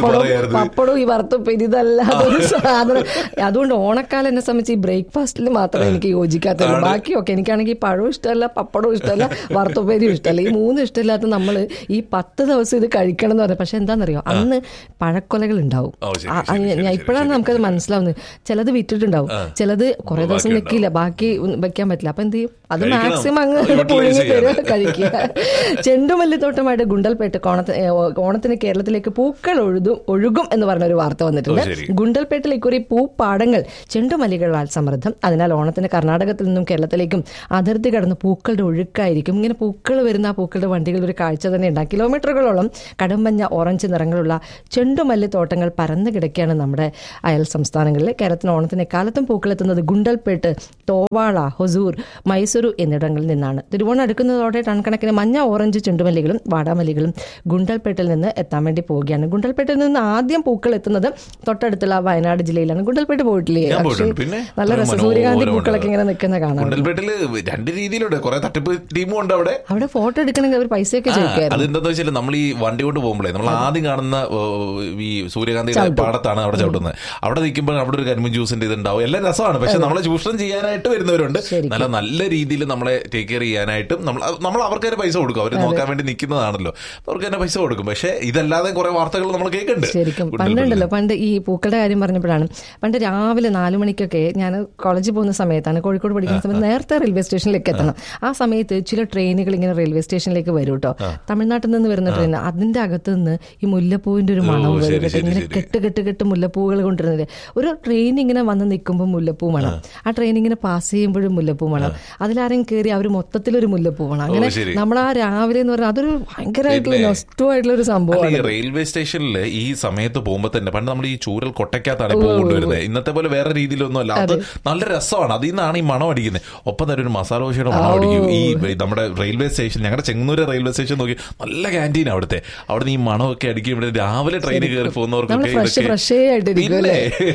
പപ്പടവും പറയാറുത് പപ്പടവും ഈ വറുത്തപ്പേരി ഇതല്ലാതെ ഒരു സാധനം അതുകൊണ്ട് ഓണക്കാലം എന്നെ സംബന്ധിച്ച് ഈ ബ്രേക്ക്ഫാസ്റ്റിൽ മാത്രമേ എനിക്ക് യോജിക്കാത്തുള്ളൂ ബാക്കിയൊക്കെ എനിക്കാണെങ്കിൽ പഴവും ഇഷ്ടമല്ല പപ്പടവും ഇഷ്ടമല്ല വറുത്തപ്പേരിയും ഇഷ്ടമല്ല ഈ മൂന്ന് ഇഷ്ടമില്ലാത്ത നമ്മൾ ഈ പത്ത് ദിവസം ഇത് കഴിക്കണം എന്ന് പറയാം പക്ഷെ എന്താണെന്നറിയോ അന്ന് പഴക്കൊലകൾ ഉണ്ടാവും ഓ, ശരി, ആ, ശരി, ആ, ശരി, ഞാൻ ശരി, ഇപ്പോഴാണ് നമുക്കത് മനസ്സിലാവുന്നത് ചിലത് വിറ്റിട്ടുണ്ടാവും ചിലത് കുറെ ദിവസം ബാക്കി നിൽക്കില്ല ബാക്കി ഒന്നും വെക്കാൻ പറ്റില്ല അപ്പൊ എന്ത് ചെയ്യും അത് കഴിക്കണം. മാക്സിമം അങ്ങ് Utilize പുഴുങ്ങി തരുക ചെയ്യാതെ. കഴിക്കുക ചെണ്ടുമല്ലിത്തോട്ടമായിട്ട് ഗുണ്ടൽപേട്ട് കോണത്ത് ഏ, ഓണത്തിന് കേരളത്തിലേക്ക് പൂക്കൾ ഒഴുതും ഒഴുകും എന്ന് പറഞ്ഞ ഒരു വാർത്ത വന്നിട്ടുണ്ട് ഓ, ശരി. ഗുണ്ടൽപേട്ടിൽ ഇക്കുറി പൂപ്പാടങ്ങൾ ചെണ്ടുമല്ലികളാൽ സമൃദ്ധം അതിനാൽ ഓണത്തിന് കർണാടകത്തിൽ നിന്നും കേരളത്തിലേക്കും അതിർത്തി കടന്ന് പൂക്കളുടെ ഒഴുക്കായിരിക്കും ഇങ്ങനെ പൂക്കൾ വരുന്ന ആ പൂക്കളുടെ വണ്ടികൾ ഒരു കാഴ്ച തന്നെ ഉണ്ടാകും കിലോമീറ്ററുകളോളം കടമ്പഞ്ഞ ഓറഞ്ച് നിറങ്ങളുള്ള ചെണ്ടുമല്ലി തോട്ടങ്ങൾ പരന്നു കിടക്കുകയാണ് നമ്മുടെ അയൽ സംസ്ഥാനങ്ങളിൽ കേരളത്തിന് ഓണത്തിന് എക്കാലത്തും പൂക്കളെത്തുന്നത് ഗുണ്ടൽപേട്ട് തോവാള ഹൊസൂർ മൈസൂരു എന്നിടങ്ങളിൽ നിന്നാണ് തിരുവോണം അടുക്കുന്നതോടെ ടൺ കണക്കിന് മഞ്ഞ ഓറഞ്ച് ചെണ്ടുമല്ലികളും വാടാമല്ലികളും ഗുണ്ടൽപേട്ടിൽ നിന്ന് എത്താൻ വേണ്ടി പോവുകയാണ് ഗുണ്ടൽപേട്ടിൽ നിന്ന് ആദ്യം പൂക്കൾ എത്തുന്നത് തൊട്ടടുത്തുള്ള വയനാട് ജില്ലയിലാണ് ഗുണ്ടൽപേട്ട് പോയിട്ടില്ലേ ഞാൻ അക്ഷയ്? പോയിട്ടുണ്ട്. പിന്നെ നല്ല വളരെ രസം സൂര്യകാന്തി മനോഹരമാണ്. പൂക്കളൊക്കെ ഇങ്ങനെ നിൽക്കുന്ന കാണാം കുണ്ടൽപേട്ടില് രണ്ട് രീതിയിലുണ്ട് കുറെ തട്ടിപ്പ് ടീമും ഉണ്ട് അവിടെ അവിടെ ഫോട്ടോ എടുക്കണമെങ്കിൽ അവർ പൈസയൊക്കെ ചോദിക്കായിരുന്നു അതെന്താന്ന് വെച്ചാൽ നമ്മൾ ഈ വണ്ടി കൊണ്ട് പോകുമ്പോഴേ നമ്മൾ ആദ്യം കാണുന്ന ഓ, ഈ സൂര്യകാന്തിയുടെ പാടത്താണ് അവിടെ ചവിട്ടുന്നത് അവിടെ നിൽക്കുമ്പോൾ അവിടെ ഒരു കരിമ്പ് ജ്യൂസിന്റെ ഇതുണ്ടാവും എല്ലാം രസമാണ് പക്ഷെ നമ്മളെ ചൂഷണം ചെയ്യാനായിട്ട് വരുന്നവരുണ്ട് ശരിക്കും. നല്ല നല്ല രീതിയിൽ നമ്മളെ ടേക്ക് കെയർ ചെയ്യാനായിട്ടും നമ്മൾ നമ്മൾ അവർക്ക് തന്നെ പൈസ കൊടുക്കും അവർ നോക്കാൻ വേണ്ടി നിൽക്കുന്നതാണല്ലോ അവർക്ക് തന്നെ പൈസ കൊടുക്കും പക്ഷെ ഇതല്ലാതെ കുറെ വാർത്തകൾ നമ്മൾ കേൾക്കുന്നുണ്ട് ശരിക്കും കുണ്ടൽപേട്ടില്. പണ്ടുണ്ടല്ലോ പണ്ട് ഈ പൂക്കളുടെ കാര്യം പറഞ്ഞപ്പോഴാണ് പണ്ട് രാവിലെ നാലു മണിക്കൊക്കെ ഞാൻ കോളേജിൽ പോകുന്ന സമയത്താണ് കോഴിക്കോട് പഠിക്കുന്ന സമയത്ത് നേരത്തെ റെയിൽവേ സ്റ്റേഷനിലേക്ക് എത്തണം ആ സമയത്ത് ചില ട്രെയിനുകൾ ഇങ്ങനെ റെയിൽവേ സ്റ്റേഷനിലേക്ക് വരും കേട്ടോ തമിഴ്നാട്ടിൽ നിന്ന് വരുന്ന ട്രെയിൻ അതിന്റെ അകത്ത് നിന്ന് ഈ മുല്ലപ്പൂവിന്റെ ഒരു മണം ശരി, വരും കേട്ടോ. ശരി, ഇങ്ങനെ ശരി. കെട്ട് കെട്ട് കെട്ട് മുല്ലപ്പൂകൾ കൊണ്ടുവരുന്നില്ലേ ഒരു ട്രെയിൻ ഇങ്ങനെ വന്ന് നിൽക്കുമ്പോൾ മുല്ലപ്പൂ മണം ആ ട്രെയിൻ ഇങ്ങനെ പാസ് ചെയ്യുമ്പോഴും മുല്ലപ്പൂ മണം അതിലാരെയും കയറി അവർ മൊത്തത്തിലൊരു മുല്ലപ്പൂ മണം അങ്ങനെ ശരി. നമ്മൾ ആ രാവിലെ എന്ന് പറഞ്ഞാൽ അതൊരു ഭയങ്കരമായിട്ടുള്ള പിന്നെ- നഷ്ടമായിട്ടുള്ള ഒരു അല്ല, സംഭവമാണ് ഈ റെയിൽവേ സ്റ്റേഷനിൽ ഈ സമയത്ത് പോകുമ്പോ തന്നെ പണ്ട് നമ്മൾ ഈ ചൂരൽ കൊട്ടയ്ക്കകത്താണ് ഇപ്പോൾ കൊണ്ടുവരുന്നത് ഇന്നത്തെ പോലെ വേറെ രീതിയിലൊന്നും അല്ല അത് നല്ല രസമാണ് അതിൽ നിന്നാണ് ഈ മണം അടിക്കുന്നത് ഒപ്പം തന്നെ ഒരു മസാല ദോശയുടെ മണം അടിക്കും ഈ നമ്മുടെ റെയിൽവേ സ്റ്റേഷൻ ഞങ്ങളുടെ ചെങ്ങന്നൂര് റെയിൽവേ സ്റ്റേഷൻ നോക്കി നല്ല ക്യാൻറ്റീൻ അവിടുത്തെ അവിടെ ഈ മണമൊക്കെ അടിക്കും ഇവിടെ രാവിലെ ട്രെയിൻ കയറി പോകുന്നവർക്കൊക്കെ നമ്മള് fresh, ഇതൊക്കെ- fresh ആയിട്ടിരിക്കും പിന്നെ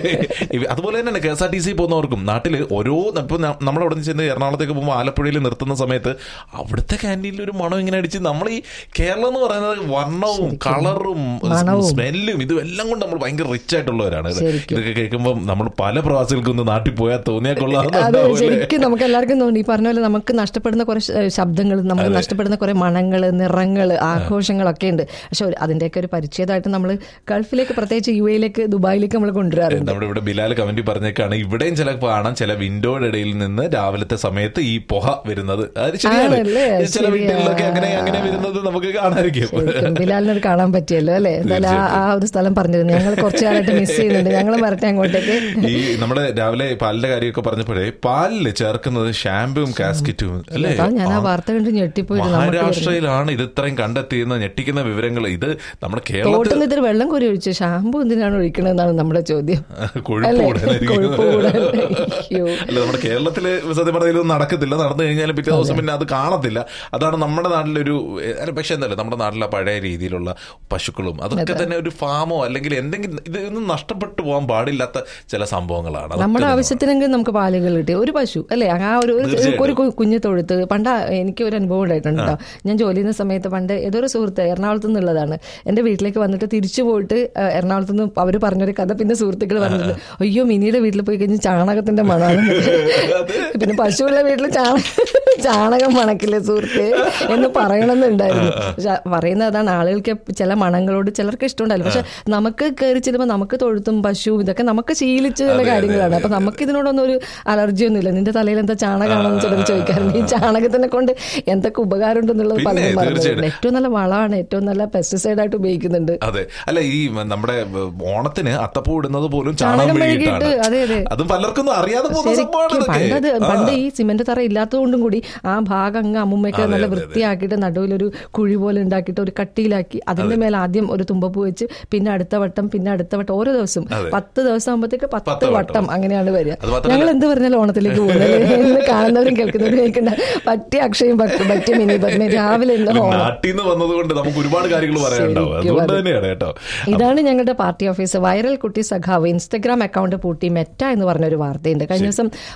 ഇവ- അതുപോലെ തന്നെ K S R T C പോകുന്നവർക്കും നാട്ടില് ഓരോ ഇപ്പൊ നമ്മളവിടെ നിന്ന് ചെന്ന് എറണാകുളത്തേക്ക് പോകുമ്പോൾ ആലപ്പുഴയിൽ നിർത്തുന്ന സമയത്ത് അവിടുത്തെ ക്യാൻറ്റീനിൽ ഒരു മണം ഇങ്ങനെ അടിച്ച് നമ്മൾ ഈ കേരളം എന്ന് പറയുന്നത് വർണ്ണവും കളറും മണവും. സ്മെല്ലും ഇതും എല്ലാം കൊണ്ട് നമ്മൾ ഭയങ്കര റിച്ച് ആയിട്ടുള്ളവരാണ് ഇത് ശരിക്കും. ഇതൊക്കെ കേൾക്കുമ്പോൾ നമ്മൾ പല പ്രവാസികൾക്കും ഒന്ന് നാട്ടിൽ പോയാൽ തോന്നിയാൽ അത് കൊള്ളാം ശരിക്കും നമുക്ക് എല്ലാവർക്കും തോന്നി ഈ പറഞ്ഞ പോലെ നമുക്ക് നഷ്ടപ്പെടുന്ന കുറെ ശബ്ദങ്ങൾ നമുക്ക് നഷ്ടപ്പെടുന്ന കുറെ മണങ്ങള് നിറങ്ങള് ആഘോഷങ്ങളൊക്കെ ഉണ്ട് പക്ഷെ ഒരു- അതിന്റെയൊക്കെ ഒരു പരിച്ഛേദമായിട്ട് നമ്മൾ ഗൾഫിലേക്ക് പ്രത്യേകിച്ച് യു എയിലേക്ക് ദുബായിലേക്ക് നമ്മൾ കൊണ്ടുവരാറുണ്ട് നമ്മുടെ ഇവിടെ ബിലാൽ കമന്റ് പറഞ്ഞേക്കാണ് ഇവിടെയും ചില കാണാം ചില വിൻഡോയുടെ ഇടയിൽ നിന്ന് രാവിലത്തെ സമയത്ത് ഈ പുക വരുന്നത് അത് ശരിയാണ് ആണല്ലേ? ചില ശരിയാ. വീട്ടുകളിലൊക്കെ അങ്ങനെ അങ്ങനെ വരുന്നത് നമുക്ക് കാണാതിരിക്കും ശരിക്കും ബിലാലിനത് കാണാൻ പറ്റിയല്ലോ അല്ലെ എന്തായാലും ആ- ആ ഒരു സ്ഥലം പറഞ്ഞിരുന്നു ഞങ്ങൾ കുറച്ചു കാലമായിട്ട് മിസ് ചെയ്യുന്നുണ്ട് ഞങ്ങൾ വരട്ടെ അങ്ങോട്ടേക്ക് ഈ നമ്മുടെ രാവിലെ പാലിന്റെ കാര്യമൊക്കെ പറഞ്ഞപ്പോഴേ പാലില് ചേർക്കുന്നത് ഷാമ്പുവും കാസ്കറ്റും അല്ലേ അതാ ഞാൻ ആ വാർത്ത കണ്ട് ഞെട്ടിപ്പോയിട്ട് നമുക്ക് മഹാരാഷ്ട്രയിലാണ് ഇത് ഇത്രയും കണ്ടെത്തിയെന്ന് ഞെട്ടിക്കുന്ന വിവരങ്ങൾ ഇത് നമ്മുടെ കേരളത്തിൽ തോട്ടിൽ നിന്ന് ഇതൊരു വെള്ളം കോരി ഒഴിച്ചു ഷാമ്പു എന്തിനാണ് ഒഴിക്കണതെന്നാണ് നമ്മുടെ ചോദ്യം കൊഴുപ്പ് അല്ലേ? കൂടുതലായിരിക്കും. കൊഴുപ്പ് കൂടുതൽ. അയ്യോ. അല്ല നമ്മുടെ കേരളത്തില് സത്യം പറഞ്ഞാൽ ഇതൊന്നും നടക്കത്തില്ല നടന്നു കഴിഞ്ഞാൽ പിറ്റേ ദിവസം പിന്നെ അത് കാണത്തില്ല അതാണ് നമ്മുടെ നാട്ടിലൊരു ഏ, അല്ല പക്ഷെ എന്തല്ല നമ്മുടെ നാട്ടിലെ പഴയ രീതിയിലുള്ള പശുക്കളും അതൊക്കെ തന്നെ ഒരു ഫാമോ അല്ലെങ്കിൽ എന്തെങ്കിലും ഇതൊന്നും നഷ്ടപ്പെട്ടു പോകാൻ പാടില്ലാത്ത ചില സംഭവങ്ങളാണ് അതൊക്കെ നമ്മുടെ നമ്മൾ- ആവശ്യത്തിനെങ്കിലും നമുക്ക് പാലുകൾ കിട്ടി ഒരു പശു അല്ലേ ആ ഒരു ഒരു- തീർച്ചയായിട്ടും. ഒരു കു- കുഞ്ഞു തൊഴുത്ത് പണ്ട് എനിക്ക് ഒരു അനുഭവം ഉണ്ടായിട്ടുണ്ട് കേട്ടോ ഞാൻ ജോലി ചെയ്യുന്ന സമയത്ത് പണ്ട് ഏതൊരു സുഹൃത്ത് എറണാകുളത്ത് നിന്നുള്ളതാണ് എന്റെ വീട്ടിലേക്ക് വന്നിട്ട് തിരിച്ചു പോയിട്ട് ആ, എറണാകുളത്ത് നിന്ന് അവർ പറഞ്ഞൊരു കഥ പിന്നെ സുഹൃത്തുക്കൾ പറഞ്ഞിട്ട് അയ്യോ മിനിയുടെ വീട്ടിൽ പോയി കഴിഞ്ഞാൽ ചാണകത്തിന്റെ മണമാണ് പിന്നെ പശുവുള്ള വീട്ടിൽ ചാണ ചാണകം മണക്കില്ലേ സുഹൃത്തെ എന്ന് പറയണമെന്നുണ്ടായിരുന്നു പക്ഷെ പറയുന്നത് അതാണ് ആളുകൾക്ക് ചില മണങ്ങളോട് ചിലർക്ക് ഇഷ്ടമുണ്ടാവില്ല പക്ഷെ നമുക്ക് കയറി ചെല്ലുമ്പോൾ നമുക്ക് തൊഴുത്തും പശുവും ഇതൊക്കെ നമുക്ക് ശീലിച്ച ചില കാര്യങ്ങളാണ് അപ്പൊ നമുക്ക് ഇതിനോടൊന്നും ഒരു അലർജി ഒന്നുമില്ല നിന്റെ തലയിൽ എന്താ ചാണകമാണെന്ന് ചിലർ ചോദിക്കാറുണ്ട് ഈ ചാണകത്തിനെ കൊണ്ട് എന്തൊക്കെ ഉപകാരം ഉണ്ടെന്നുള്ളത് പിന്നെ, പലരും പറഞ്ഞിട്ടുണ്ട് തീർച്ചയായിട്ടും. ഏറ്റവും നല്ല വളമാണ് ഏറ്റവും നല്ല പെസ്റ്റിസൈഡ് ആയിട്ട് ഉപയോഗിക്കുന്നുണ്ട് അതെ അല്ല ഈ നമ്മുടെ ഓണത്തിന് അത്തപ്പൂ ഇടുന്നത് പോലും ചാണകം ചാണകം മെഴുകിയിട്ടാണ് മെഴുകിയിട്ട്, അതെ, അതെ. അതും പലർക്കും അറിയാതെ പോകുന്ന സംഭവമാണ് ശരിക്കും ഇതൊക്കെ. പണ്ടത് ആ. പണ്ട് ഈ സിമന്റ് തറ ഇല്ലാത്തതുകൊണ്ടും കൂടി ആ ഭാഗം അങ്ങ് അമ്മുമ്മയൊക്കെ അതെ, നല്ല അതെ, അതെ. വൃത്തിയാക്കിയിട്ട് നടുവിലൊരു കുഴി പോലെ ഉണ്ടാക്കിയിട്ട് ഒരു കട്ടിയിലാക്കി അതിന്റെ മേലെ ആദ്യം ഒരു തുമ്പപ്പൂ വെച്ച് പിന്നെ അടുത്ത വട്ടം പിന്നെ അടുത്ത വട്ടം ഓരോ ദിവസം അതെ. പത്ത് ദിവസം ആകുമ്പോഴത്തേക്ക് പത്ത് പത്ത് വട്ടം. വട്ടം അങ്ങനെയാണ് വരിക അത് മാത്രമല്ല- ഞങ്ങൾ എന്ത് പറഞ്ഞാലും ഓണത്തിലേക്ക് പോകുന്നത് എന്ന് കാണുന്നവരും കേൾക്കുന്നവരും കേൾക്കണ്ട പറ്റിയ അക്ഷയം പറ്റും പറ്റിയ മിനി പറഞ്ഞു രാവിലെ ഇന്ന് ഓണം നാട്ടിൽ നിന്ന് വന്നതുകൊണ്ട് നമുക്ക് ഒരുപാട് കാര്യങ്ങൾ പറയാനുണ്ടാവും ശരിക്കും അതുകൊണ്ട് അതെ. തന്നെയാണ് കേട്ടോ ഇതാണ് ഞങ്ങളുടെ പാർട്ടി ഓഫീസ് വൈറൽ കുട്ടി സഖാവ് ഇൻസ്റ്റഗ്രാം അക്കൗണ്ട് പൂട്ടി മെറ്റ എന്ന് പറഞ്ഞൊരു വാർത്തയുണ്ട് കഴിഞ്ഞ ദിവസം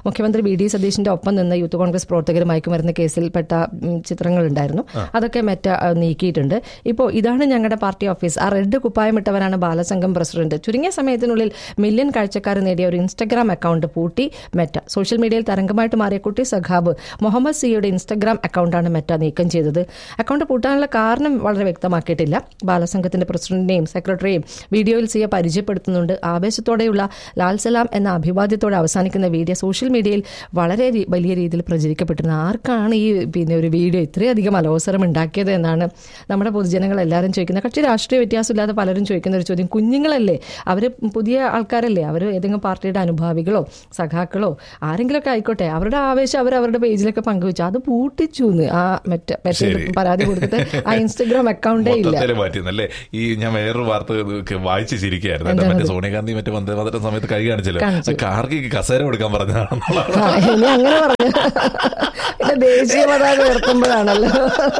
മുഖ്യമന്ത്രി വി ഡി സതീഷിന്റെ ഒപ്പം നിന്ന് യൂത്ത് കോൺഗ്രസ് പ്രവർത്തകർ മയക്കുമരുന്ന് കേസിൽപ്പെട്ട ഉം, ചിത്രങ്ങളുണ്ടായിരുന്നു അതൊക്കെ മെറ്റ ആ, നീക്കിയിട്ടുണ്ട് ഇപ്പോൾ ഇതാണ് ഞങ്ങളുടെ പാർട്ടി ഓഫീസ് ആ റെഡ് കുപ്പായമിട്ടവരാണ് ബാലസംഘം പ്രസിഡന്റ് ചുരുങ്ങിയ സമയത്തിനുള്ളിൽ മില്യൺ കാഴ്ചക്കാർ നേടിയ ഒരു ഇൻസ്റ്റഗ്രാം അക്കൗണ്ട് പൂട്ടി മെറ്റ സോഷ്യൽ മീഡിയയിൽ തരംഗമായിട്ട് മാറിയ കുട്ടി സഖാബ് മുഹമ്മദ് സിയുടെ ഇൻസ്റ്റഗ്രാം അക്കൗണ്ടാണ് മെറ്റ നീക്കം ചെയ്തത് അക്കൗണ്ട് പൂട്ടാനുള്ള കാരണം വളരെ വ്യക്തമാക്കിയിട്ടില്ല ബാലസംഘത്തിന്റെ പ്രസിഡന്റിനെയും സെക്രട്ടറിയെയും വീഡിയോയിൽ സിയെ പരിചയപ്പെടുത്തുന്നുണ്ട് ആവേശത്തോടെയുള്ള ലാൽ സലാം എന്ന അഭിവാദ്യത്തോടെ അവസാനിക്കുന്ന വീഡിയോ സോഷ്യൽ മീഡിയയിൽ വളരെ രീ- വലിയ രീതിയിൽ പ്രചരിക്കപ്പെട്ടിരുന്നു ആർക്കാണ് ഈ പിന്നെ ഒരു വീഡിയോ ഇത്രയധികം അലോസരം ഉണ്ടാക്കിയത് എന്നാണ് നമ്മുടെ പൊതുജനങ്ങൾ എല്ലാവരും ചോദിക്കുന്നത് കക്ഷി രാഷ്ട്രീയ വ്യത്യാസമില്ലാതെ പലരും ചോദിക്കുന്ന ഒരു ചോദ്യം കുഞ്ഞുങ്ങളല്ലേ അവർ പുതിയ ആൾക്കാരല്ലേ അവർ ഏതെങ്കിലും പാർട്ടിയുടെ അനുഭാവികളോ സഖാക്കളോ ആരെങ്കിലുമൊക്കെ ആയിക്കോട്ടെ അവരുടെ ആവേശം അവർ അവരുടെ പേജിലൊക്കെ പങ്കുവച്ചു അത് പൂട്ടിച്ചു എന്ന് ആ മറ്റേ മറ്റേ ശരി. പരാതി കൊടുത്തിട്ട് ആ ഇൻസ്റ്റഗ്രാം അക്കൗണ്ടേ ഇല്ല മൊത്തത്തില് മാറ്റിയെന്നല്ലേ ഈ ഞാൻ വേറൊരു വാർത്ത ഒക്കെ വായിച്ച് ചിരിക്കുകയായിരുന്നു കേട്ടോ. മറ്റേ സോണിയാഗാന്ധി മറ്റേ വന്ദേ മാതരം സമയത്ത് കൈ കാണിച്ചല്ലോ കാണിച്ചു. കാർഗിക്ക് കസേര കൊടുക്കാൻ പറഞ്ഞതാണെന്നുള്ളതാണ് ആ, ഇനി അങ്ങനെ പറഞ്ഞു പിന്നെ ദേശീയ പതാക ഉയർത്തുമ്പോഴാണല്ലോ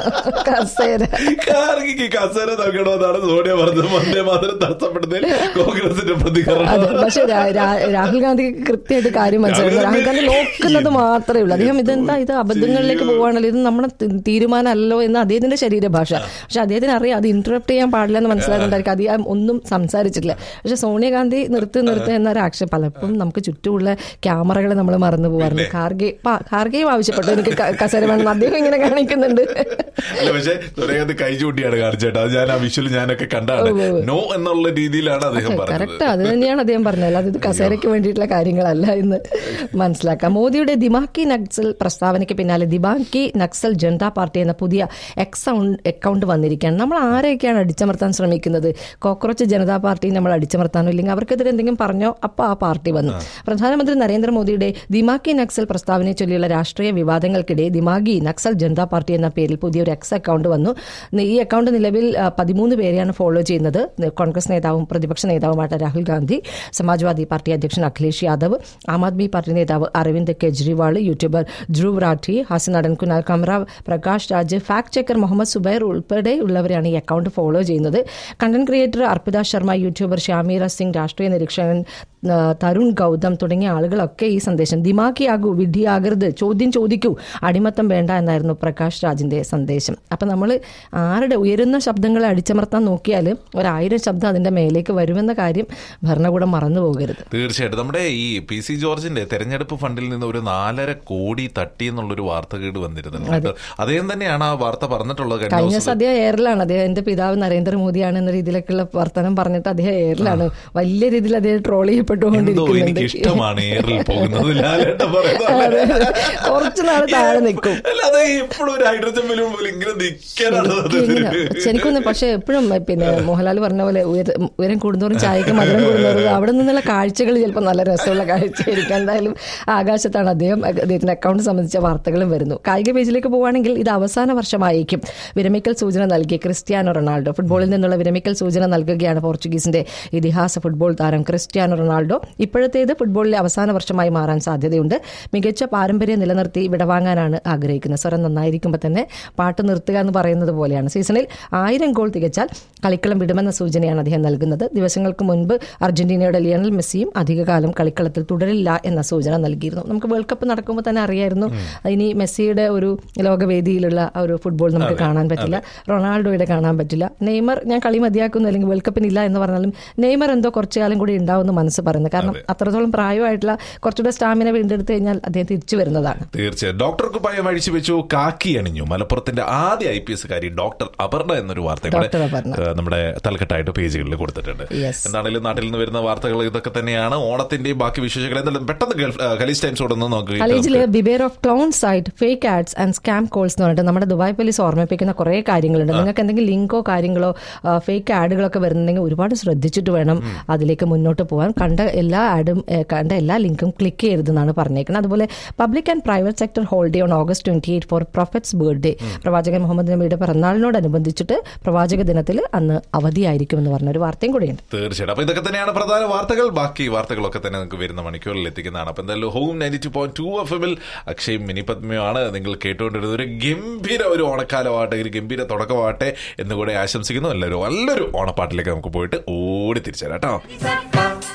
കസേര കാർഗിക്ക് കസേര നൽകണമെന്നാണ് സോണിയ പറഞ്ഞത് വന്ദേ മാതരം തടസ്സപ്പെടുന്നതിൽ കോൺഗ്രസിന്റെ പ്രതികരണം അതെ പക്ഷെ രാ- രാ- രാഹുൽ ഗാന്ധിക്ക് കൃത്യമായിട്ട് കാര്യം മനസ്സിലായിരുന്നു രാഹുൽ ഗാന്ധി നോക്കുന്നത് മാത്രമേ ഉള്ളൂ അദ്ദേഹം ഇതെന്താ ഇത് അബദ്ധങ്ങളിലേക്ക് പോവാണല്ലോ ഇത് നമ്മുടെ തി- തീരുമാനമല്ലോ എന്ന് അദ്ദേഹത്തിന്റെ ശരീരഭാഷ പക്ഷെ അദ്ദേഹത്തിന് അറിയാം അത് ഇന്ററപ്റ്റ് ചെയ്യാൻ പാടില്ല എന്ന് മനസ്സിലായതുകൊണ്ടായിരിക്കും അദ്ദേഹം ഒന്നും സംസാരിച്ചിട്ടില്ല പക്ഷെ സോണിയാഗാന്ധി നിർത്തി നിർത്തി എന്നൊരു ആക്ഷൻ പലപ്പോഴും നമുക്ക് ചുറ്റുമുള്ള ക്യാമറകൾ നമ്മൾ മറന്നു പോകാറുണ്ട് ഖാർഗെ പ- ഖാർഗെയും ആവശ്യപ്പെട്ടു എനിക്ക് ക- കസേര വേണം അദ്ദേഹം ഇങ്ങനെ കാണിക്കുന്നുണ്ട് അല്ല പക്ഷെ സോണിയാഗാന്ധി കൈ ചൂണ്ടിയാണ് കാണിച്ചേട്ടാ അത് ഞാൻ ആ വിഷ്വൽ ഞാനൊക്കെ കണ്ടാണ് നോ എന്നുള്ള രീതിയിലാണ് അദ്ദേഹം പറഞ്ഞത് കറക്റ്റ് അത് തന്നെയാണ് അദ്ദേഹം പറഞ്ഞത് അല്ലാതെ ഇത് കസേരയ്ക്ക് വേണ്ടിയിട്ടുള്ള കാര്യങ്ങളല്ല എന്ന് മനസ്സിലാക്കാം മോദിയുടെ ദിമാക്കി നക്സൽ പ്രസ്താവനയ്ക്ക് പിന്നാലെ ദിമാക്കി നക്സൽ ജനതാ പാർട്ടി എന്ന പുതിയ എക്സ് അക്കൗണ്ട് വന്നിരിക്കുകയാണ് നമ്മൾ ആരെയൊക്കെയാണ് അടിച്ചമർത്താൻ ശ്രമിക്കുന്നത് കോക്രോച്ച് ജനതാ പാർട്ടി നമ്മൾ അടിച്ചമർത്താനോ ഇല്ലെങ്കിൽ അവർക്കെതിരെ എന്തെങ്കിലും പറഞ്ഞോ അപ്പോൾ ആ പാർട്ടി വന്നു പ്രധാനമന്ത്രി നരേന്ദ്രമോദിയുടെ ദിമാക്കി നക്സൽ പ്രസ്താവനയെ ചൊല്ലിയുള്ള രാഷ്ട്രീയ വിവാദങ്ങൾക്കിടെ ദിമാഗി നക്സൽ ജനതാ പാർട്ടി എന്ന പേരിൽ പുതിയൊരു എക്സ് അക്കൗണ്ട് വന്നു ഈ അക്കൗണ്ട് നിലവിൽ ആ, പതിമൂന്ന് പേരെയാണ് ഫോളോ ചെയ്യുന്നത് കോൺഗ്രസ് നേതാവും പ്രതിപക്ഷ നേതാവുമായിട്ട് രാഹുൽ ഗാന്ധി സമാജ്വാദി പാർട്ടി അധ്യക്ഷൻ അഖിലേഷ് യാദവ് ആം ആദ്മി പാർട്ടി നേതാവ് അരവിന്ദ് കെജ്രിവാൾ യൂട്യൂബർ ധ്രുവ് രാഠി ഹാസ്യനടൻ കുനാൽ കമ്ര പ്രകാശ് രാജ് ഫാക്ട് ചെക്കർ മുഹമ്മദ് സുബൈർ ഉൾപ്പെടെയുള്ളവരെയാണ് ഈ അക്കൗണ്ട് ഫോളോ ചെയ്യുന്നത് content creator Arpita Sharma YouTuber Shyam Meera Singh രാഷ്ട്രീയ നിരീക്ഷകൻ ആ, തരുൺ ഗൗതം തുടങ്ങിയ ആളുകളൊക്കെ ഈ സന്ദേശം ദിമാക്കിയാകൂ വിഡ്ഢിയാകരുത് ചോദ്യം ചോദിക്കൂ അടിമത്തം വേണ്ട എന്നായിരുന്നു പ്രകാശ് രാജിന്റെ സന്ദേശം അപ്പൊ നമ്മൾ ആരുടെ ഉയരുന്ന ശബ്ദങ്ങളെ അടിച്ചമർത്താൻ നോക്കിയാൽ ഒരായിരം ശബ്ദം അതിന്റെ മേലേക്ക് വരുമെന്ന കാര്യം ഭരണകൂടം മറന്നു പോകരുത് തീർച്ചയായിട്ടും നമ്മുടെ ഈ പി സി ജോർജിന്റെ തെരഞ്ഞെടുപ്പ് ഫണ്ടിൽ നിന്ന് ഒരു നാലര കോടി തട്ടി എന്നുള്ളൊരു വാർത്ത കേട് വന്നിരുന്നുണ്ട് കേട്ടോ. അദ്ദേഹം തന്നെയാണ് ആ വാർത്ത പറഞ്ഞിട്ടുള്ളത് കഴിഞ്ഞ കഴിഞ്ഞ ദിവസം ദിവസം അദ്ദേഹം എയറിലാണ് അദ്ദേഹം എന്റെ പിതാവ് നരേന്ദ്രമോദിയാണ് എന്ന രീതിയിലൊക്കെയുള്ള വർത്തമാനം പറഞ്ഞിട്ട് അദ്ദേഹം എയറിലാണ് വലിയ രീതിയിൽ അദ്ദേഹം ട്രോൾ എന്തോ ചെയ്യപ്പെട്ടുകൊണ്ടിരിക്കുന്നുണ്ട് എനിക്ക് ഇഷ്ടമാണ് എയറിൽ പോകുന്നത് ലാലേട്ട അതെ, പറയുന്നത് അതെ. കുറച്ച് നാൾ താഴെ നിൽക്കും അല്ലാതെ എപ്പോഴും ഒരു ഹൈഡ്രജൻ ബലൂൺ പോലെ ഇങ്ങനെ നിൽക്കാനാണ് ഇങ്ങനെ. ശരിക്കും പക്ഷെ എപ്പോഴും പിന്നെ മോഹൻലാൽ പറഞ്ഞ പോലെ ഉയര- ഉയരം കൂടുന്നോറും ചായക്ക് മധുരം കൂടുന്നോറും അവിടെ നിന്നുള്ള കാഴ്ചകൾ ചിലപ്പോൾ നല്ല രസമുള്ള കാഴ്ചയായിരിക്കും എന്തായാലും ആകാശത്താണ് അദ്ദേഹം അദ്ദേഹത്തിന്റെ അക്കൗണ്ട് സംബന്ധിച്ച വാർത്തകളും വരുന്നു കായിക പേജിലേക്ക് പോവുകയാണെങ്കിൽ ഇത് അവസാന വർഷമായിരിക്കും വിരമിക്കൽ സൂചന നൽകിയ ക്രിസ്ത്യാനോ റൊണാൾഡോ ഫുട്ബോളിൽ നിന്നുള്ള വിരമിക്കൽ സൂചന നൽകുകയാണ് പോർച്ചുഗീസിന്റെ ഇതിഹാസ ഫുട്ബോൾ താരം ക്രിസ്ത്യാനോ റൊണാൾഡോ ഇപ്പോഴത്തേത് ഫുട്ബോളിലെ അവസാന വർഷമായി മാറാൻ സാധ്യതയുണ്ട് മികച്ച പാരമ്പര്യം നിലനിർത്തി വിടവാങ്ങാനാണ് ആഗ്രഹിക്കുന്നത് സ്വരം നന്നായിരിക്കുമ്പോൾ തന്നെ പാട്ട് നിർത്തുക എന്ന് പറയുന്നത് പോലെയാണ് സീസണിൽ ആയിരം ഗോൾ തികച്ചാൽ കളിക്കളം വിടുമെന്ന സൂചനയാണ് അദ്ദേഹം നൽകുന്നത് ദിവസങ്ങൾക്ക് മുൻപ് അർജന്റീനയുടെ ലിയണൽ മെസ്സിയും അധികകാലം കളിക്കളത്തിൽ തുടരില്ല എന്ന സൂചന നൽകിയിരുന്നു നമുക്ക് വേൾഡ് കപ്പ് നടക്കുമ്പോൾ തന്നെ അറിയായിരുന്നു ഇനി മെസ്സിയുടെ ഒരു ലോകവേദിയിലുള്ള ആ ഒരു ഫുട്ബോൾ നമുക്ക് കാണാൻ പറ്റില്ല റൊണാൾഡോയുടെ കാണാൻ പറ്റില്ല നെയ്മർ ഞാൻ കളി മതിയാക്കുന്നു അല്ലെങ്കിൽ വേൾഡ് കപ്പിനില്ല എന്ന് പറഞ്ഞാലും നെയ്മർ എന്തോ കുറച്ചു കാലം കൂടി ഉണ്ടാവുമെന്ന് മനസ്സ് പറയുന്നത് കാരണം അത്രത്തോളം പ്രായമായിട്ടുള്ള കുറച്ചുകൂടെ സ്റ്റാമിന വീണ്ടെടുത്ത് കഴിഞ്ഞാൽ അദ്ദേഹം തിരിച്ചു വരുന്നതാണ് തീർച്ചയായും ഡോക്ടർ കുപ്പായം അഴിച്ചു വെച്ചു കാക്കി അണിഞ്ഞു മലപ്പുറത്തിന്റെ ആദ്യ ഐ പി എസ്കാരി ഡോക്ടർ അപർണ എന്നൊരു വാർത്ത ഇവിടെ ഡോക്ടർ അപർണ. ഏഹ്, നമ്മുടെ തലക്കെട്ടായിട്ട് പേജുകളിൽ കൊടുത്തിട്ടുണ്ട് Yes. എന്താണെങ്കിലും നാട്ടിൽ നിന്ന് വരുന്ന വാർത്തകൾ ഇതൊക്കെ തന്നെയാണ് ഓണത്തിന്റെയും ബാക്കി വിശേഷങ്ങൾ എന്തായാലും പെട്ടെന്ന് ഗൾഫ് ഏഹ്, ഖലീജ് ടൈംസോട് ഒന്ന് നോക്കുക കോളേജില് beware of clone site fake ads and scam calls എന്ന് പറഞ്ഞിട്ട് നമ്മുടെ ദുബായ് പോലീസ് ഓർമ്മിപ്പിക്കുന്ന കുറേ കാര്യങ്ങളുണ്ട് നിങ്ങൾക്ക് എന്തെങ്കിലും ലിങ്കോ കാര്യങ്ങളോ ഫേക്ക് ആഡുകളൊക്കെ വരുന്നുണ്ടെങ്കിൽ ഒരുപാട് ശ്രദ്ധിച്ചിട്ട് വേണം അതിലേക്ക് മുന്നോട്ട് പോകാൻ കണ്ട എല്ലാ ആഡും ഏഹ്, കണ്ട എല്ലാ ലിങ്കും ക്ലിക്ക് ചെയ്യരുതെന്നാണ് പറഞ്ഞേക്കുന്നത് അതുപോലെ public and private sector holiday on August twenty eight for prophet's birthday പ്രവാചകൻ മുഹമ്മദ് നബിയുടെ പിറന്നാളിനോടനുബന്ധിച്ചിട്ട് പ്രവാചക ദിനത്തിൽ അന്ന് അവധിയായിരിക്കും എന്ന് പറഞ്ഞ ഒരു വാർത്തയും കൂടിയുണ്ട് തീർച്ചയായിട്ടും അപ്പൊ ഇതൊക്കെ തന്നെയാണ് പ്രധാന വാർത്തകൾ ബാക്കി വാർത്തകളൊക്കെ തന്നെ നിങ്ങൾക്ക് വരുന്ന മണിക്കൂറിൽ എത്തിക്കുന്നതാണ് അപ്പൊ എന്തായാലും home ninety two point two F എമ്മിൽ അക്ഷയ് മിനി പത്മയാണ് നിങ്ങൾ കേട്ടുകൊണ്ടിരുന്നത് ഒരു ഗംഭീര ഒരു ഓണക്കാലമാകട്ടെ ഒരു ഗംഭീര തുടക്കമാകട്ടെ എന്നുകൂടെ ആശംസിക്കുന്നു എല്ലാവരും നല്ലൊരു ഓണപ്പാട്ടിലേക്ക് നമുക്ക് പോയിട്ട് ഓടി തിരിച്ചു കേട്ടോ